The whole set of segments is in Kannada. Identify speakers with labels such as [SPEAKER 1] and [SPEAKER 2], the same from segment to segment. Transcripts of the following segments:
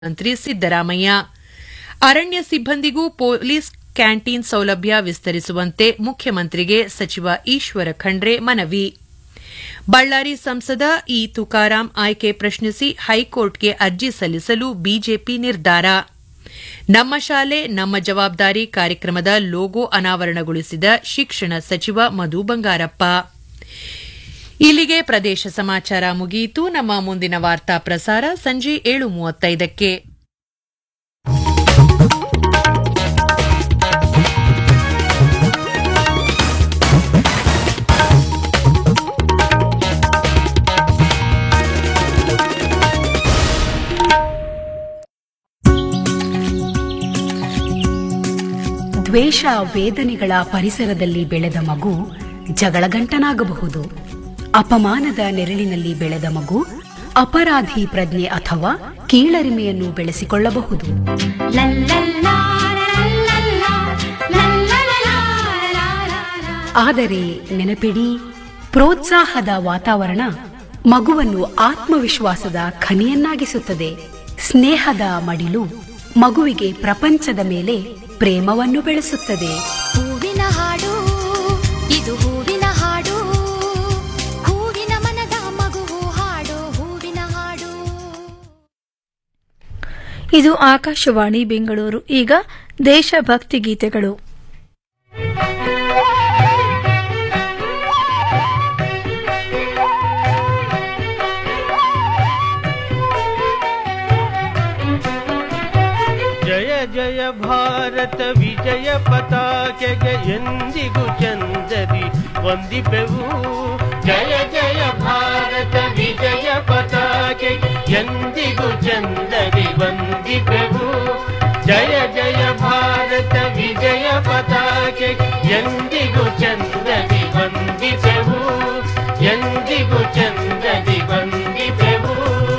[SPEAKER 1] ಮಂತ್ರಿ ಸಿದ್ದರಾಮಯ್ಯ ಅರಣ್ಯ ಸಿಬ್ಬಂದಿಗೂ ಪೊಲೀಸ್ ಕ್ಯಾಂಟೀನ್ ಸೌಲಭ್ಯ ವಿಸ್ತರಿಸುವಂತೆ ಮುಖ್ಯಮಂತ್ರಿಗೆ ಸಚಿವ ಈಶ್ವರ ಖಂಡ್ರೆ ಮನವಿ ಬಳ್ಳಾರಿ ಸಂಸದ ಇ ತುಕಾರಾಂ ಆಯ್ಕೆ ಪ್ರಶ್ನಿಸಿ ಹೈಕೋರ್ಟ್ಗೆ ಅರ್ಜಿ ಸಲ್ಲಿಸಲು ಬಿಜೆಪಿ ನಿರ್ಧಾರ ನಮ್ಮ ಶಾಲೆ ನಮ್ಮ ಜವಾಬ್ದಾರಿ ಕಾರ್ಯಕ್ರಮದ ಲೋಗೋ ಅನಾವರಣಗೊಳಿಸಿದ ಶಿಕ್ಷಣ ಸಚಿವ ಮಧು ಬಂಗಾರಪ್ಪ ಇಲ್ಲಿಗೆ ಪ್ರದೇಶ ಸಮಾಚಾರ ಮುಗಿಯಿತು ನಮ್ಮ ಮುಂದಿನ ವಾರ್ತಾ ಪ್ರಸಾರ ಸಂಜೆ ಏಳು ಮೂವತ್ತೈದಕ್ಕೆ
[SPEAKER 2] ದ್ವೇಷ ವೇದನೆಗಳ ಪರಿಸರದಲ್ಲಿ ಬೆಳೆದ ಮಗು ಜಗಳಗಂಟನಾಗಬಹುದು ಅಪಮಾನದ ನೆರಳಿನಲ್ಲಿ ಬೆಳೆದ ಮಗು ಅಪರಾಧಿ ಪ್ರಜ್ಞೆ ಅಥವಾ ಕೀಳರಿಮೆಯನ್ನು ಬೆಳೆಸಿಕೊಳ್ಳಬಹುದು ಆದರೆ ನೆನಪಿಡಿ ಪ್ರೋತ್ಸಾಹದ ವಾತಾವರಣ ಮಗುವನ್ನು ಆತ್ಮವಿಶ್ವಾಸದ ಖನಿಯನ್ನಾಗಿಸುತ್ತದೆ ಸ್ನೇಹದ ಮಡಿಲು ಮಗುವಿಗೆ ಪ್ರಪಂಚದ ಮೇಲೆ ಪ್ರೇಮವನ್ನು ಬೆಳೆಸುತ್ತದೆ
[SPEAKER 3] ಹೂವಿನ ಹಾಡು ಇದು ಹೂವಿನ ಹಾಡು ಹೂವಿನ ಮನದ ಮಗುವು ಹಾಡು ಹೂವಿನ ಹಾಡು
[SPEAKER 4] ಇದು ಆಕಾಶವಾಣಿ ಬೆಂಗಳೂರು ಈಗ ದೇಶಭಕ್ತಿ ಗೀತೆಗಳು
[SPEAKER 5] ಜಯ ಜಯ ಭಾರತ ವಿಜಯ ಪತಾಕೆಗೆ ಎಂದಿಗೂ ಚಂದದಿ ವಂದಿಪೆವು ಜಯ ಜಯ ಭಾರತ ವಿಜಯ ಪತಾಕೆಗೆ ಎಂದಿಗೂ ಚಂದದಿ ವಂದಿಪೆವು ಜಯ ಜಯ ಭಾರತ ವಿಜಯ ಪತಾಕೆ ಎಂದಿಗೂ ಚಂದದಿ ವಂದಿಪೆವು ಎಂದಿಗೂ ಚಂದದಿ ವಂದಿಪೆವು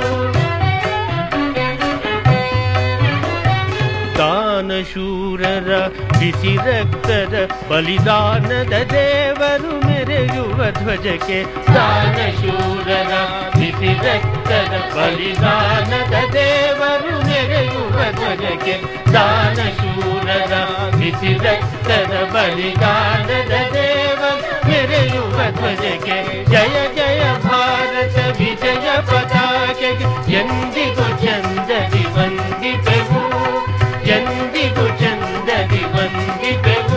[SPEAKER 5] ದಾನಶೂರರ ಬಿಸಿ ರಕ್ತದ ಬಲಿದಾನದ ದೇವರು ಮೆರೆಯುವ ಧ್ವಜಕ್ಕೆ ದಾನಶೂರರ ಬಿಸಿ ರಕ್ತದ ಬಲಿದಾನದ ದೇವರು ಮೆರೆಯುವ ಧ್ವಜಕ್ಕೆ ದಾನಶೂರರ ಬಿಸಿ ರಕ್ತದ ಬಲಿದಾನದ ದೇವರು ಮೆರೆಯುವ ಧ್ವಜಕ್ಕೆ ಜಯ ಜಯ ಭಾರತ ವಿಜಯ ಪತಾಕೆಗೆ ಎಂದಿಗೂ ಚಂದದಿ ವಂದಿಪೆವು ಎಂದಿಗೂ ಚಂದದಿ ವಂದಿಪೆವು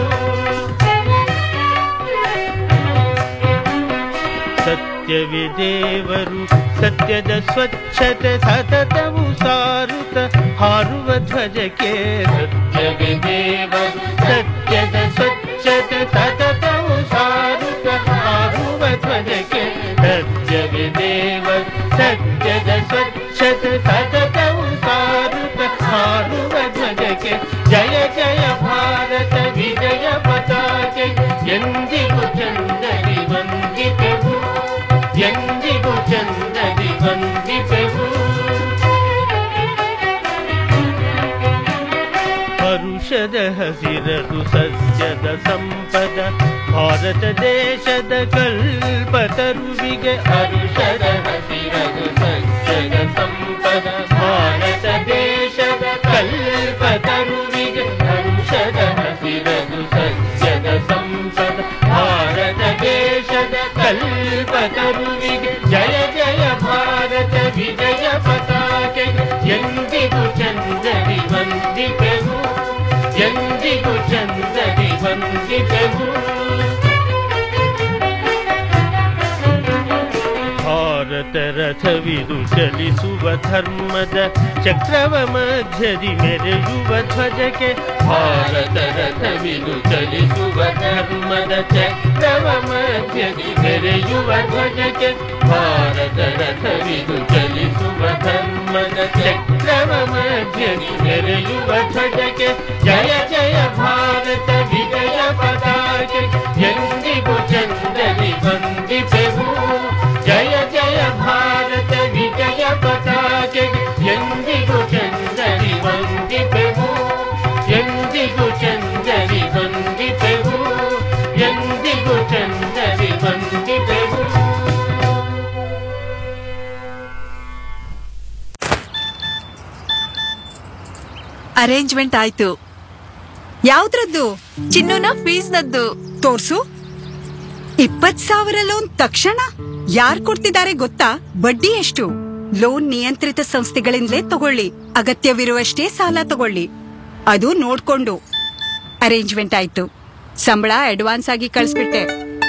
[SPEAKER 5] ಸತ್ಯವೇ ದೇವರು ಸತ್ಯದ ಸ್ವಚ್ಛತೆ ಸತತವು ಸಾರುತ್ತ ಹಾರುವ ಧ್ವಜಕ್ಕೆ ಸತ್ಯವೇ ದೇವರು ಸತ್ಯದ ಸ್ವಚ್ಛತೆ ಸತತವು ಸಾರುತ್ತ ಹಾರುವ ಧ್ವಜಕ್ಕೆ ಸತ್ಯವೇ ದೇವರು ಸತ್ಯದ ಸ್ವಚ್ಛತೆ ಸತತವು ಸಾರುತ್ತ ಹಾರುವ ಧ್ವಜಕ್ಕೆ ಜಯ ಜಯ ಭಾರತ ವಿಜಯ ಪತಾಕೆ ಎಂದಿಗೂ ಚಂದದಿ ವಂದಿಪೆವು ಎಂದಿಗೂ ಚಂದದಿ ವಂದಿಪೆವು ಹರುಷದ ಹಸಿರದು ಸಸ್ಯದ ಸಂಪದ ಭಾರತ ದೇಶದ ಕಲ್ಪತರುವಿಗೆ ಹರುಷದ ಹಸಿರದು ಸಸ್ಯದ ಸಂಪದ ಭಾರತ ದೇಶದ ಕಲ್ಪತರುವಿಗೆ ಹರುಷದ ಹಸಿರದು ಸಸ್ಯದ ಸಂಪದ ಭಾರತ ದೇಶದ ಕಲ್ಪತರುವಿಗೆ ಜಯ ಜಯ ಭಾರತ ವಿಜಯ ಪತಾಕೆ ಎಂದಿಗೂ ಚಂದದಿ ವಂದಿಪೆವು ಎಂದಿಗೂ ಚಂದದಿ ವಂದಿಪೆವು ಭಾರತ ರಥವಿದು ಚಲಿಸುವ ಧರ್ಮದ ಚಕ್ರವ ಮಧ್ಯದಿ ಮೆರೆಯುವ ಧ್ವಜಕ್ಕೆ ಭಾರತ ರಥವಿದು ಚಲಿಸುವ ಧರ್ಮದ ಚಕ್ರವ ಮಧ್ಯದಿ ಮೆರೆಯುವ ಧ್ವಜಕ್ಕೆ ಭಾರತ ರಥವಿದು ಚಲಿಸುವ ಧರ್ಮದ ಚಕ್ರವ ಮಧ್ಯದಿ ಮೆರೆಯುವ ಧ್ವಜಕ್ಕೆ ಜಯ ಜಯ ಭಾರತ ವಿಜಯ ಪತಾಕೆ ಎಂದಿಗೂ ಚಂದದಿ ವಂದಿಪೆವು ಜಯ ಜಯ ಭಾರತ ವಿಜಯ ಪತಾಕೆ ಎಂದಿಗೂ ಚಂದದಿ ವಂದಿಪೆವು ಎಂದಿಗೂ ಚಂದದಿ ವಂದಿಪೆವು ಎಂದಿಗೂ ಚಂದದಿ ವಂದಿಪೆವು
[SPEAKER 6] ಅರೇಂಜ್ಮೆಂಟ್ ಆಯ್ತು ಯಾವ್ದ್ರದ್ದು ಚಿನ್ನುನ ಫೀಸ್ನದ್ದು ತೋರ್ಸು ಇಪ್ಪತ್ ಸಾವಿರ ಲೋನ್ ತಕ್ಷಣ ಯಾರ್ ಕೊಡ್ತಿದ್ದಾರೆ ಗೊತ್ತಾ ಬಡ್ಡಿ ಎಷ್ಟು ಲೋನ್ ನಿಯಂತ್ರಿತ ಸಂಸ್ಥೆಗಳಿಂದಲೇ ತಗೊಳ್ಳಿ ಅಗತ್ಯವಿರುವಷ್ಟೇ ಸಾಲ ತಗೊಳ್ಳಿ ಅದು ನೋಡ್ಕೊಂಡು ಅರೇಂಜ್ಮೆಂಟ್ ಆಯ್ತು ಸಂಬಳ ಅಡ್ವಾನ್ಸ್ ಆಗಿ ಕಳಿಸ್ಬಿಟ್ಟೆ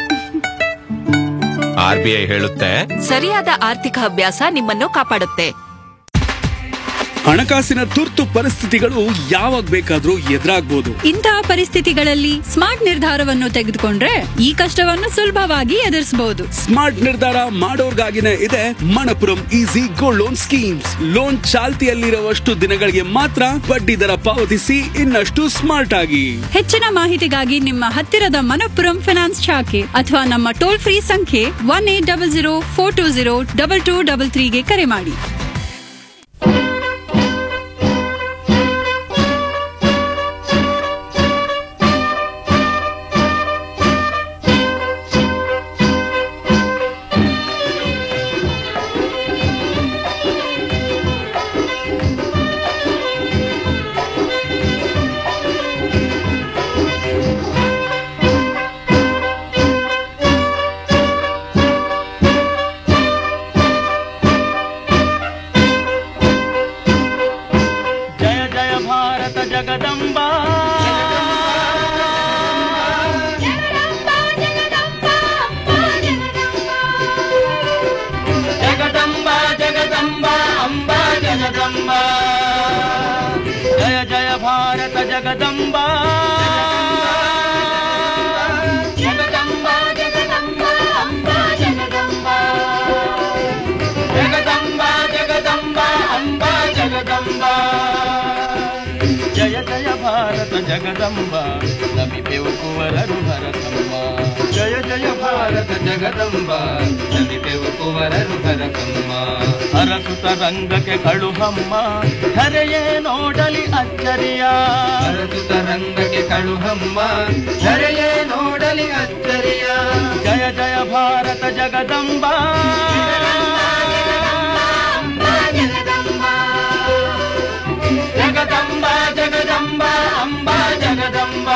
[SPEAKER 7] ಆರ್ ಬಿ ಐ ಹೇಳುತ್ತೆ
[SPEAKER 6] ಸರಿಯಾದ ಆರ್ಥಿಕ ಅಭ್ಯಾಸ ನಿಮ್ಮನ್ನು ಕಾಪಾಡುತ್ತೆ
[SPEAKER 8] ಹಣಕಾಸಿನ ತುರ್ತು ಪರಿಸ್ಥಿತಿಗಳು ಯಾವಾಗ ಬೇಕಾದ್ರೂ ಎದುರಾಗ್ಬೋದು
[SPEAKER 9] ಇಂತಹ ಪರಿಸ್ಥಿತಿಗಳಲ್ಲಿ ಸ್ಮಾರ್ಟ್ ನಿರ್ಧಾರವನ್ನು ತೆಗೆದುಕೊಂಡ್ರೆ ಈ ಕಷ್ಟವನ್ನು ಸುಲಭವಾಗಿ ಎದುರಿಸಬಹುದು
[SPEAKER 8] ಸ್ಮಾರ್ಟ್ ನಿರ್ಧಾರ ಮಾಡೋರ್ಗಾಗಿನೇ ಇದೆ Manappuram easy gold loan schemes loan ಚಾಲ್ತಿಯಲ್ಲಿರುವಷ್ಟು ದಿನಗಳಿಗೆ ಮಾತ್ರ ಬಡ್ಡಿ ದರ ಪಾವತಿಸಿ ಇನ್ನಷ್ಟು ಸ್ಮಾರ್ಟ್ ಆಗಿ
[SPEAKER 9] ಹೆಚ್ಚಿನ ಮಾಹಿತಿಗಾಗಿ ನಿಮ್ಮ ಹತ್ತಿರದ ಮನಪ್ಪುರಂ ಫಿನಾನ್ಸ್ ಶಾಖೆ ಅಥವಾ ನಮ್ಮ ಟೋಲ್ ಫ್ರೀ ಸಂಖ್ಯೆ one eight double zero four two zero double two double ತ್ರೀಗೆ ಕರೆ ಮಾಡಿ
[SPEAKER 5] ಜಯ ಜಯ ಭಾರತ ಜಗದಂಬಾ ಜಗದಂಬಾ ಜಗದಂಬಾ ಅಂಬಾ ಜಗದಂಬಾ ಜಯ ಜಯ ಭಾರತ ಜಗದಂಬಾ ಜಗದಂಬಾ ಜಗದಂಬಾ ಅಂಬಾ ಜಗದಂಬಾ ಜಗದಂಬಾ ಜಗದಂಬಾ ಅಂಬಾ ಜಗದಂಬಾ ಜಯ ಜಯ ಭಾರತ ಜಗದಂಬ ನಮಿಪೆವು ಕುವರರು ಭರತಮ್ಮ ಜಯ ಜಯ ಭಾರತ ಜಗದಂಬ ನಮಿಪೆವು ಕುವರರು ಭರತಮ್ಮ ಹರಸುತ ರಂಗಕ್ಕೆ ಕಳುಹಮ್ಮ ಧರೆಯೇ ನೋಡಲಿ ಅಚ್ಚರಿಯ ಹರಸುತ ರಂಗಕ್ಕೆ ಕಳುಹಮ್ಮ ಧರೆಯೇ ನೋಡಲಿ ಅಚ್ಚರಿಯ ಜಯ ಜಯ ಭಾರತ ಜಗದಂಬ ಜಗದಂಬ ಜಗದಂಬ ಅಂಬಾ ಜಗದಂಬ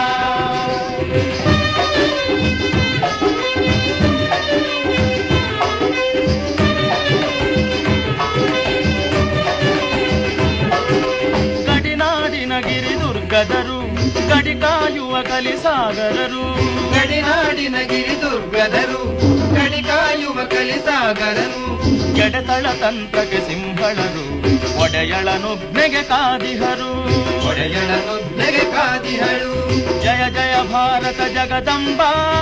[SPEAKER 5] ಗಡಿನಾಡಿನ ಗಿರಿ ದುರ್ಗದರು ಗಡಿ ಕಾಯುವ ಕಲಿಸಾಗರರು ಗಡಿನಾಡಿನ ಗಿರಿ ದುರ್ಗದರು ಗಡಿ ಕಾಯುವ ಕಲಿಸಾಗರರು ಎಡೆತಳ ತಂತ್ರಕ್ಕೆ ಸಿಂಹಳರು ಒಡೆಯಳನುಗ್ನೆಗೆ ಕಾದಿಹರು ಒಡೆಯಳನುಗ್ನೆಗೆ ಕಾದಿಹರು ಜಯ ಜಯ ಭಾರತ ಜಗದಂಬ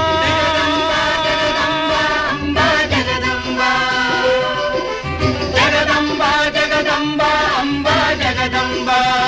[SPEAKER 5] ಜಗದಂಬ ಜಗದಂಬ ಅಂಬಾ ಜಗದಂಬ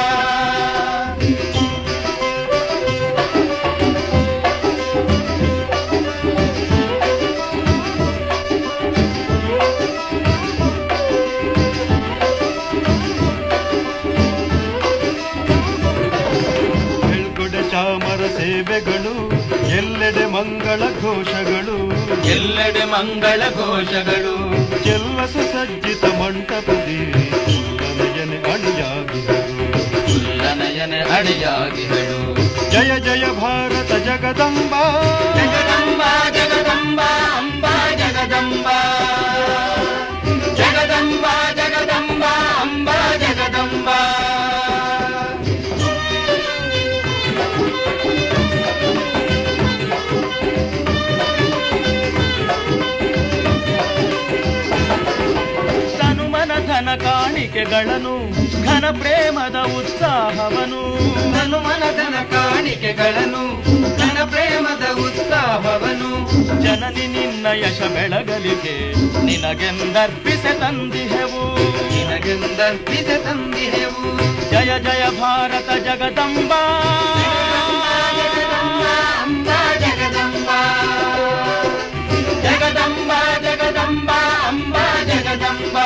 [SPEAKER 5] ಬೆಳ್ಗುಡೆ ಚಾಮರ ಸೇವೆಗಳು ಎಲ್ಲೆಡೆ ಮಂಗಳ ಘೋಷಗಳು ಎಲ್ಲೆಡೆ ಮಂಗಳ ಘೋಷಗಳು ಚೆಲ್ಲ ಸುಸಜ್ಜಿತ ಮಂಟಪದಿ ಉಲ್ಲನಯನೆ ಅಣಿಯಾಗಿಹಳು ಉಲ್ಲನಯನೆ ಅಣಿಯಾಗಿಹಳು ಜಯ ಜಯ ಭಾರತ ಜಗದಂಬ ಜಗದಂಬ ಜಗದಂಬ ಅಂಬಾ ಜಗದಂಬ ಜಗದಂಬ ಜಗದಂಬ ಅಂಬಾ ಜಗದಂಬ ತನುಮನ ಧನ ಕಾಣಿಕೆಗಳನ್ನು ಘನ ಪ್ರೇಮದ ಉತ್ಸಾಹವನು ತನುಮನ ಧನ ಕಾಣಿಕೆಗಳನ್ನು ಘನ ಪ್ರೇಮದ ಉತ್ಸಾಹವನು ಜನನಿ ನಿನ್ನ ಯಶ ಬೆಳಗಲಿಗೆ ನಿನಗೆಂದರ್ಪಿಸೆ ತಂದಿಹೆವು ನಿನಗೆಂದರ್ಪಿಸೆ ತಂದಿಹೆವು ಜಯ ಜಯ ಭಾರತ ಜಗದಂಬ ಜಗದಂಬ ಜಗದಂಬ ಅಂಬಾ ಜಗದಂಬ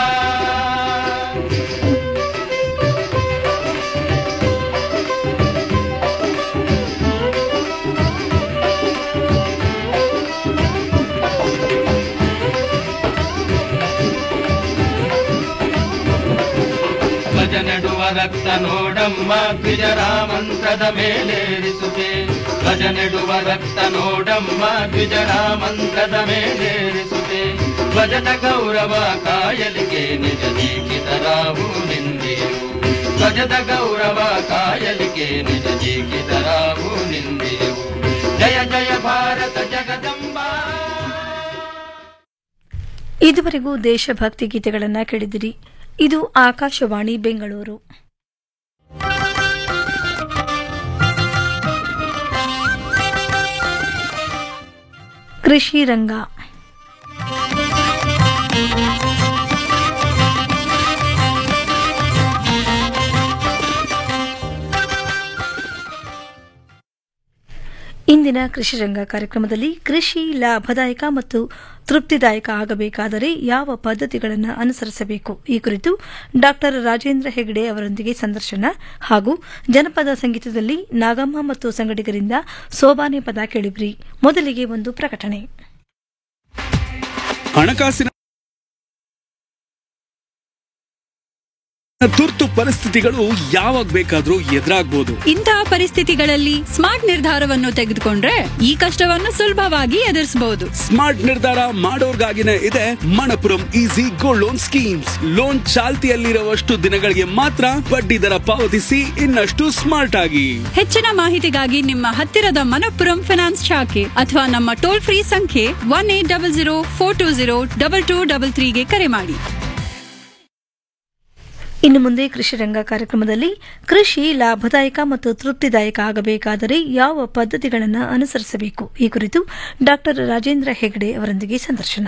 [SPEAKER 5] ಭಜನೆಡುವ ರಕ್ತ ನೋಡಮ್ಮ ದ್ವಿಜರಾಮಂತ್ರದ ಮೇಲೇರಿಸುತ್ತೆ ಧ್ವಜ ನೆಡುವ ರಕ್ತ ನೋಡಮ್ಮ ದ್ವಿಜರಾಮಂತ್ರದ ಮೇಲೇರಿಸುತ್ತೆ ಧ್ವಜದ ಗೌರವ ಕಾಯಲಿಗೆ ನಿಜ ಜೀಕಿತರಾವು ನಿಂದಿರು ಧ್ವಜದ ಗೌರವ ಕಾಯಲಿಗೆ ನಿಜ ಜೀಕಿತರಾವು ನಿಂದಿರು ಜಯ ಜಯ ಭಾರತ ಜಗದಂಬಾ
[SPEAKER 4] ಇದುವರೆಗೂ ದೇಶಭಕ್ತಿ ಗೀತೆಗಳನ್ನು ಕೇಳಿದಿರಿ ಇದು ಆಕಾಶವಾಣಿ ಬೆಂಗಳೂರು ಕೃಷಿ ರಂಗ ಇಂದಿನ ಕೃಷಿ ರಂಗ ಕಾರ್ಯಕ್ರಮದಲ್ಲಿ ಕೃಷಿ ಲಾಭದಾಯಕ ಮತ್ತು ತೃಪ್ತಿದಾಯಕ ಆಗಬೇಕಾದರೆ ಯಾವ ಪದ್ಧತಿಗಳನ್ನು ಅನುಸರಿಸಬೇಕು ಈ ಕುರಿತು ಡಾಕ್ಟರ್ ರಾಜೇಂದ್ರ ಹೆಗಡೆ ಅವರೊಂದಿಗೆ ಸಂದರ್ಶನ ಹಾಗೂ ಜನಪದ ಸಂಗೀತದಲ್ಲಿ ನಾಗಮ್ಮ ಮತ್ತು ಸಂಗಡಿಗರಿಂದ ಸೋಬಾನೆ ಪದ ಕೇಳಿಬ್ರಿ ಮೊದಲಿಗೆ ಒಂದು ಪ್ರಕಟಣೆ
[SPEAKER 8] ಹಣಕಾಸಿನ ತುರ್ತು ಪರಿಸ್ಥಿತಿಗಳು ಯಾವಾಗ ಬೇಕಾದ್ರೂ ಎದುರಾಗ್ಬೋದು
[SPEAKER 9] ಇಂತಹ ಪರಿಸ್ಥಿತಿಗಳಲ್ಲಿ ಸ್ಮಾರ್ಟ್ ನಿರ್ಧಾರವನ್ನು ತೆಗೆದುಕೊಂಡ್ರೆ ಈ ಕಷ್ಟವನ್ನು ಸುಲಭವಾಗಿ ಎದುರಿಸಬಹುದು
[SPEAKER 8] ಸ್ಮಾರ್ಟ್ ನಿರ್ಧಾರ ಮಾಡೋರ್ಗಾಗಿನೇ ಇದೆ Manappuram easy gold loan schemes loan ಚಾಲ್ತಿಯಲ್ಲಿರುವಷ್ಟು ದಿನಗಳಿಗೆ ಮಾತ್ರ ಬಡ್ಡಿ ದರ ಪಾವತಿಸಿ ಇನ್ನಷ್ಟು ಸ್ಮಾರ್ಟ್ ಆಗಿ
[SPEAKER 9] ಹೆಚ್ಚಿನ ಮಾಹಿತಿಗಾಗಿ ನಿಮ್ಮ ಹತ್ತಿರದ ಮನಪ್ಪುರಂ ಫಿನಾನ್ಸ್ ಶಾಖೆ ಅಥವಾ ನಮ್ಮ ಟೋಲ್ ಫ್ರೀ ಸಂಖ್ಯೆ one eight double zero four two zero double two double ತ್ರೀಗೆ ಕರೆ ಮಾಡಿ
[SPEAKER 4] ಇನ್ನು ಮುಂದೆ ಕೃಷಿ ರಂಗ ಕಾರ್ಯಕ್ರಮದಲ್ಲಿ ಕೃಷಿ ಲಾಭದಾಯಕ ಮತ್ತು ತೃಪ್ತಿದಾಯಕ ಆಗಬೇಕಾದರೆ ಯಾವ ಪದ್ಧತಿಗಳನ್ನು ಅನುಸರಿಸಬೇಕು ಈ ಕುರಿತು ಡಾಕ್ಟರ್ ರಾಜೇಂದ್ರ ಹೆಗಡೆ ಅವರೊಂದಿಗೆ ಸಂದರ್ಶನ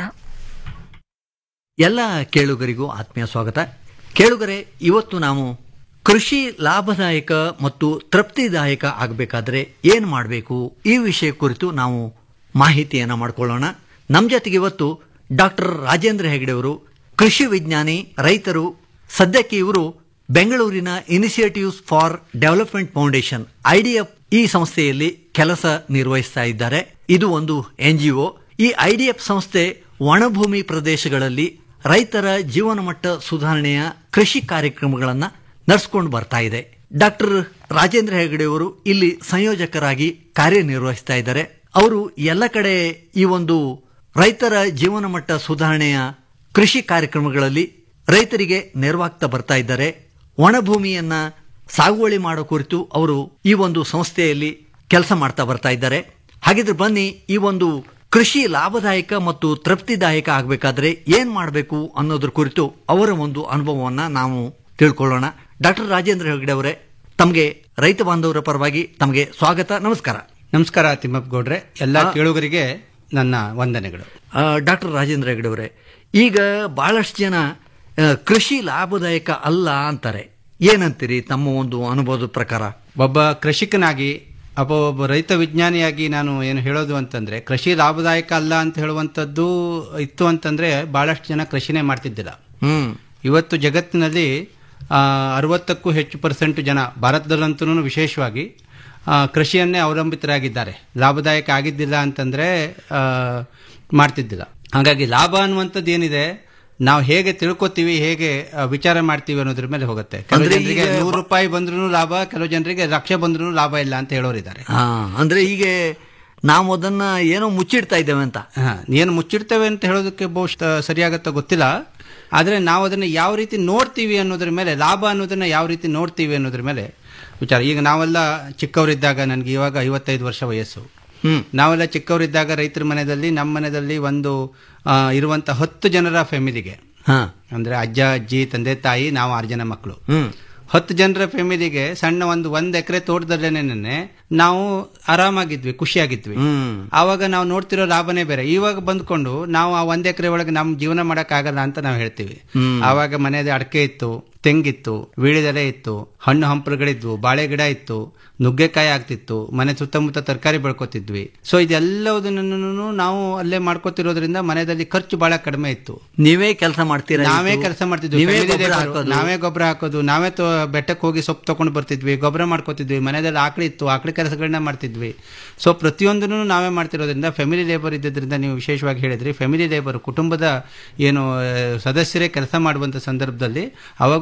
[SPEAKER 7] ಎಲ್ಲ ಕೇಳುಗರಿಗೂ ಆತ್ಮೀಯ ಸ್ವಾಗತ ಕೇಳುಗರೆ ಇವತ್ತು ನಾವು ಕೃಷಿ ಲಾಭದಾಯಕ ಮತ್ತು ತೃಪ್ತಿದಾಯಕ ಆಗಬೇಕಾದ್ರೆ ಏನು ಮಾಡಬೇಕು ಈ ವಿಷಯ ಕುರಿತು ನಾವು ಮಾಹಿತಿಯನ್ನು ಮಾಡಿಕೊಳ್ಳೋಣ ನಮ್ಮ ಜೊತೆಗೆ ಇವತ್ತು ಡಾಕ್ಟರ್ ರಾಜೇಂದ್ರ ಹೆಗಡೆ ಅವರು ಕೃಷಿ ವಿಜ್ಞಾನಿ ರೈತರು ಸದ್ಯಕ್ಕೆ ಇವರು ಬೆಂಗಳೂರಿನ initiatives for development foundation IDF ಈ ಸಂಸ್ಥೆಯಲ್ಲಿ ಕೆಲಸ ನಿರ್ವಹಿಸ್ತಾ ಇದ್ದಾರೆ ಇದು ಒಂದು ಎನ್ಜಿಒ ಈ ಐಡಿಎಫ್ ಸಂಸ್ಥೆ ಒಣಭೂಮಿ ಪ್ರದೇಶಗಳಲ್ಲಿ ರೈತರ ಜೀವನ ಮಟ್ಟ ಸುಧಾರಣೆಯ ಕೃಷಿ ಕಾರ್ಯಕ್ರಮಗಳನ್ನು ನಡೆಸ್ಕೊಂಡು ಬರ್ತಾ ಇದೆ ಡಾಕ್ಟರ್ ರಾಜೇಂದ್ರ ಹೆಗಡೆ ಅವರು ಇಲ್ಲಿ ಸಂಯೋಜಕರಾಗಿ ಕಾರ್ಯನಿರ್ವಹಿಸ್ತಾ ಇದ್ದಾರೆ ಅವರು ಎಲ್ಲ ಕಡೆ ಈ ಒಂದು ರೈತರ ಜೀವನ ಮಟ್ಟ ಸುಧಾರಣೆಯ ಕೃಷಿ ಕಾರ್ಯಕ್ರಮಗಳಲ್ಲಿ ರೈತರಿಗೆ ನೆರವಾಗ್ತಾ ಬರ್ತಾ ಇದ್ದಾರೆ ಒಣಭೂಮಿಯನ್ನ ಸಾಗುವಳಿ ಮಾಡೋ ಕುರಿತು ಅವರು ಈ ಒಂದು ಸಂಸ್ಥೆಯಲ್ಲಿ ಕೆಲಸ ಮಾಡ್ತಾ ಬರ್ತಾ ಇದ್ದಾರೆ ಹಾಗಿದ್ರೆ ಬನ್ನಿ ಈ ಒಂದು ಕೃಷಿ ಲಾಭದಾಯಕ ಮತ್ತು ತೃಪ್ತಿದಾಯಕ ಆಗಬೇಕಾದ್ರೆ ಏನ್ ಮಾಡಬೇಕು ಅನ್ನೋದ್ರ ಕುರಿತು ಅವರ ಒಂದು ಅನುಭವವನ್ನ ನಾವು ತಿಳ್ಕೊಳ್ಳೋಣ ಡಾಕ್ಟರ್ ರಾಜೇಂದ್ರ ಹೆಗಡೆ ಅವರೇ ತಮಗೆ ರೈತ ಬಾಂಧವರ ಪರವಾಗಿ ತಮಗೆ ಸ್ವಾಗತ ನಮಸ್ಕಾರ
[SPEAKER 10] ನಮಸ್ಕಾರ ತಿಮ್ಮಪ್ಪ ಗೌಡ್ರೆ ಎಲ್ಲ ಕೇಳುಗರಿಗೆ ನನ್ನ ವಂದನೆಗಳು
[SPEAKER 7] ಡಾಕ್ಟರ್ ರಾಜೇಂದ್ರ ಹೆಗಡೆ ಅವರೇ ಈಗ ಬಹಳಷ್ಟು ಜನ ಆ, ಕೃಷಿ ಲಾಭದಾಯಕ ಅಲ್ಲ ಅಂತಾರೆ ಏನಂತೀರಿ ತಮ್ಮ ಒಂದು ಅನುಭವದ ಪ್ರಕಾರ
[SPEAKER 10] ಒಬ್ಬ ಕೃಷಿಕನಾಗಿ ಒಬ್ಬ ಒಬ್ಬ ರೈತ ವಿಜ್ಞಾನಿಯಾಗಿ ನಾನು ಏನು ಹೇಳೋದು ಅಂತಂದ್ರೆ ಕೃಷಿ ಲಾಭದಾಯಕ ಅಲ್ಲ ಅಂತ ಹೇಳುವಂಥದ್ದು ಇತ್ತು ಅಂತಂದ್ರೆ ಬಹಳಷ್ಟು ಜನ ಕೃಷಿನೇ ಮಾಡ್ತಿದ್ದಿಲ್ಲ
[SPEAKER 7] ಹ್ಮ್
[SPEAKER 10] ಇವತ್ತು ಜಗತ್ತಿನಲ್ಲಿ ಆ, ಅರವತ್ತಕ್ಕೂ ಹೆಚ್ಚು ಪರ್ಸೆಂಟ್ ಜನ ಭಾರತದಲ್ಲಂತೂ ವಿಶೇಷವಾಗಿ ಆ, ಕೃಷಿಯನ್ನೇ ಅವಲಂಬಿತರಾಗಿದ್ದಾರೆ ಲಾಭದಾಯಕ ಆಗಿದ್ದಿಲ್ಲ ಅಂತಂದ್ರೆ ಆ, ಮಾಡ್ತಿದ್ದಿಲ್ಲ ಹಾಗಾಗಿ ಲಾಭ ಅನ್ನುವಂಥದ್ದು ಏನಿದೆ ನಾವು ಹೇಗೆ ತಿಳ್ಕೊತೀವಿ ಹೇಗೆ ಆ, ವಿಚಾರ ಮಾಡ್ತೀವಿ ಅನ್ನೋದ್ರ ಮೇಲೆ ಹೋಗುತ್ತೆ ಕೆಲವು
[SPEAKER 7] ಅಂದ್ರೆ
[SPEAKER 10] ಜನರಿಗೆ
[SPEAKER 7] ಈಗ-
[SPEAKER 10] ನೂರು ರೂಪಾಯಿ ಬಂದ್ರೂ ಲಾಭ ಕೆಲವು ಜನರಿಗೆ ಲಕ್ಷ ಬಂದ್ರೂ ಲಾಭ ಇಲ್ಲ ಅಂತ ಹೇಳೋರಿದ್ದಾರೆ
[SPEAKER 7] ಹಾ ಅಂದ್ರೆ ಈಗ ನಾವು ಅದನ್ನ ಏನೋ ಮುಚ್ಚಿಡ್ತಾ ಇದ್ದೇವೆ ಅಂತ
[SPEAKER 10] ಹಾ, ಏನು ಮುಚ್ಚಿಡ್ತೇವೆ ಅಂತ ಹೇಳೋದಕ್ಕೆ ಬಹುಶಃ ಸರಿಯಾಗತ್ತೋ ಗೊತ್ತಿಲ್ಲ ಆದರೆ ನಾವು ಅದನ್ನು ಯಾವ ರೀತಿ ನೋಡ್ತೀವಿ ಅನ್ನೋದ್ರ ಮೇಲೆ ಲಾಭ ಅನ್ನೋದನ್ನ ಯಾವ ರೀತಿ ನೋಡ್ತೀವಿ ಅನ್ನೋದ್ರ ಮೇಲೆ ವಿಚಾರ ಈಗ ನಾವೆಲ್ಲ ಚಿಕ್ಕವರಿದ್ದಾಗ ನನಗೆ ಇವಾಗ ಐವತ್ತೈದು ವರ್ಷ ವಯಸ್ಸು
[SPEAKER 7] ಹ್ಮ್
[SPEAKER 10] ನಾವೆಲ್ಲ ಚಿಕ್ಕವರಿದ್ದಾಗ ರೈತರ ಮನೆಯಲ್ಲಿ ನಮ್ಮ ಮನೆಯಲ್ಲಿ ಒಂದು ಆ, ಇರುವಂತ ಹತ್ತು ಜನರ ಫ್ಯಾಮಿಲಿಗೆ
[SPEAKER 7] ಹಾ
[SPEAKER 10] ಅಂದ್ರೆ ಅಜ್ಜ ಅಜ್ಜಿ ತಂದೆ ತಾಯಿ ನಾವು ಆರು ಜನ ಮಕ್ಕಳು
[SPEAKER 7] ಹ್ಮ್
[SPEAKER 10] ಹತ್ತು ಜನರ ಫ್ಯಾಮಿಲಿಗೆ ಸಣ್ಣ ಒಂದು ಒಂದ್ ಎಕರೆ ತೋಟದಲ್ಲೇನೆ ನಾವು ಆರಾಮಾಗಿದ್ವಿ ಖುಷಿಯಾಗಿದ್ವಿ
[SPEAKER 7] ಹ್ಮ್
[SPEAKER 10] ಆವಾಗ ನಾವು ನೋಡ್ತಿರೋ ಲಾಭನೇ ಬೇರೆ ಇವಾಗ ಬಂದ್ಕೊಂಡು ನಾವು ಆ ಒಂದ್ ಎಕರೆ ಒಳಗೆ ನಮ್ ಜೀವನ ಮಾಡಕ್ ಆಗಲ್ಲ ಅಂತ ನಾವು ಹೇಳ್ತೀವಿ
[SPEAKER 7] ಹ್ಮ್.
[SPEAKER 10] ಆವಾಗ ಮನೆಯಲ್ಲಿ ಅಡಕೆ ಇತ್ತು ತೆಂಗಿತ್ತು ವೀಳ್ಯದೆಲೆ ಇತ್ತು ಹಣ್ಣು ಹಂಪಲುಗಳಿದ್ವು ಬಾಳೆ ಗಿಡ ಇತ್ತು ನುಗ್ಗೆಕಾಯಿ ಆಗ್ತಿತ್ತು ಮನೆ ಸುತ್ತಮುತ್ತ ತರಕಾರಿ ಬೆಳ್ಕೊತಿದ್ವಿ ಸೊ ಇದೆಲ್ಲದನ್ನು ನಾವು ಅಲ್ಲೇ ಮಾಡ್ಕೊತಿರೋದ್ರಿಂದ ಮನೆಯಲ್ಲಿ ಖರ್ಚು ಬಹಳ ಕಡಿಮೆ ಇತ್ತು
[SPEAKER 7] ನೀವೇ ಕೆಲಸ ಮಾಡ್ತೀರಾ
[SPEAKER 10] ನಾವೇ
[SPEAKER 7] ಇದು?
[SPEAKER 10] ಕೆಲಸ ಮಾಡ್ತಿದ್ವಿ
[SPEAKER 7] ನೀವೇ
[SPEAKER 10] Family
[SPEAKER 7] ಗೊಬ್ಬರ
[SPEAKER 10] labor.
[SPEAKER 7] ಹಾಕೋದು?
[SPEAKER 10] ನಾವೇ ಗೊಬ್ಬರ ಹಾಕೋದು ನಾವೇ ತೊ- ಬೆಟ್ಟಕ್ಕೆ ಹೋಗಿ ಸೊಪ್ಪು ತಗೊಂಡು ಬರ್ತಿದ್ವಿ ಗೊಬ್ಬರ ಮಾಡ್ಕೋತಿದ್ವಿ ಮನೆಯಲ್ಲಿ ಆಕಳಿ ಇತ್ತು ಆಕಳಿ ಕೆಲಸಗಳನ್ನ ಮಾಡ್ತಿದ್ವಿ ಸೊ ಪ್ರತಿಯೊಂದನ್ನು ನಾವೇ ಮಾಡ್ತಿರೋದ್ರಿಂದ ಫ್ಯಾಮಿಲಿ ಲೇಬರ್ ಇದ್ದಿದ್ರಿಂದ ನೀವು ವಿಶೇಷವಾಗಿ ಹೇಳಿದ್ರಿ ಫ್ಯಾಮಿಲಿ ಲೇಬರ್ ಕುಟುಂಬದ ಏನು ಆ, ಸದಸ್ಯರೇ ಕೆಲಸ ಮಾಡುವಂತ ಸಂದರ್ಭದಲ್ಲಿ ಅವಾಗ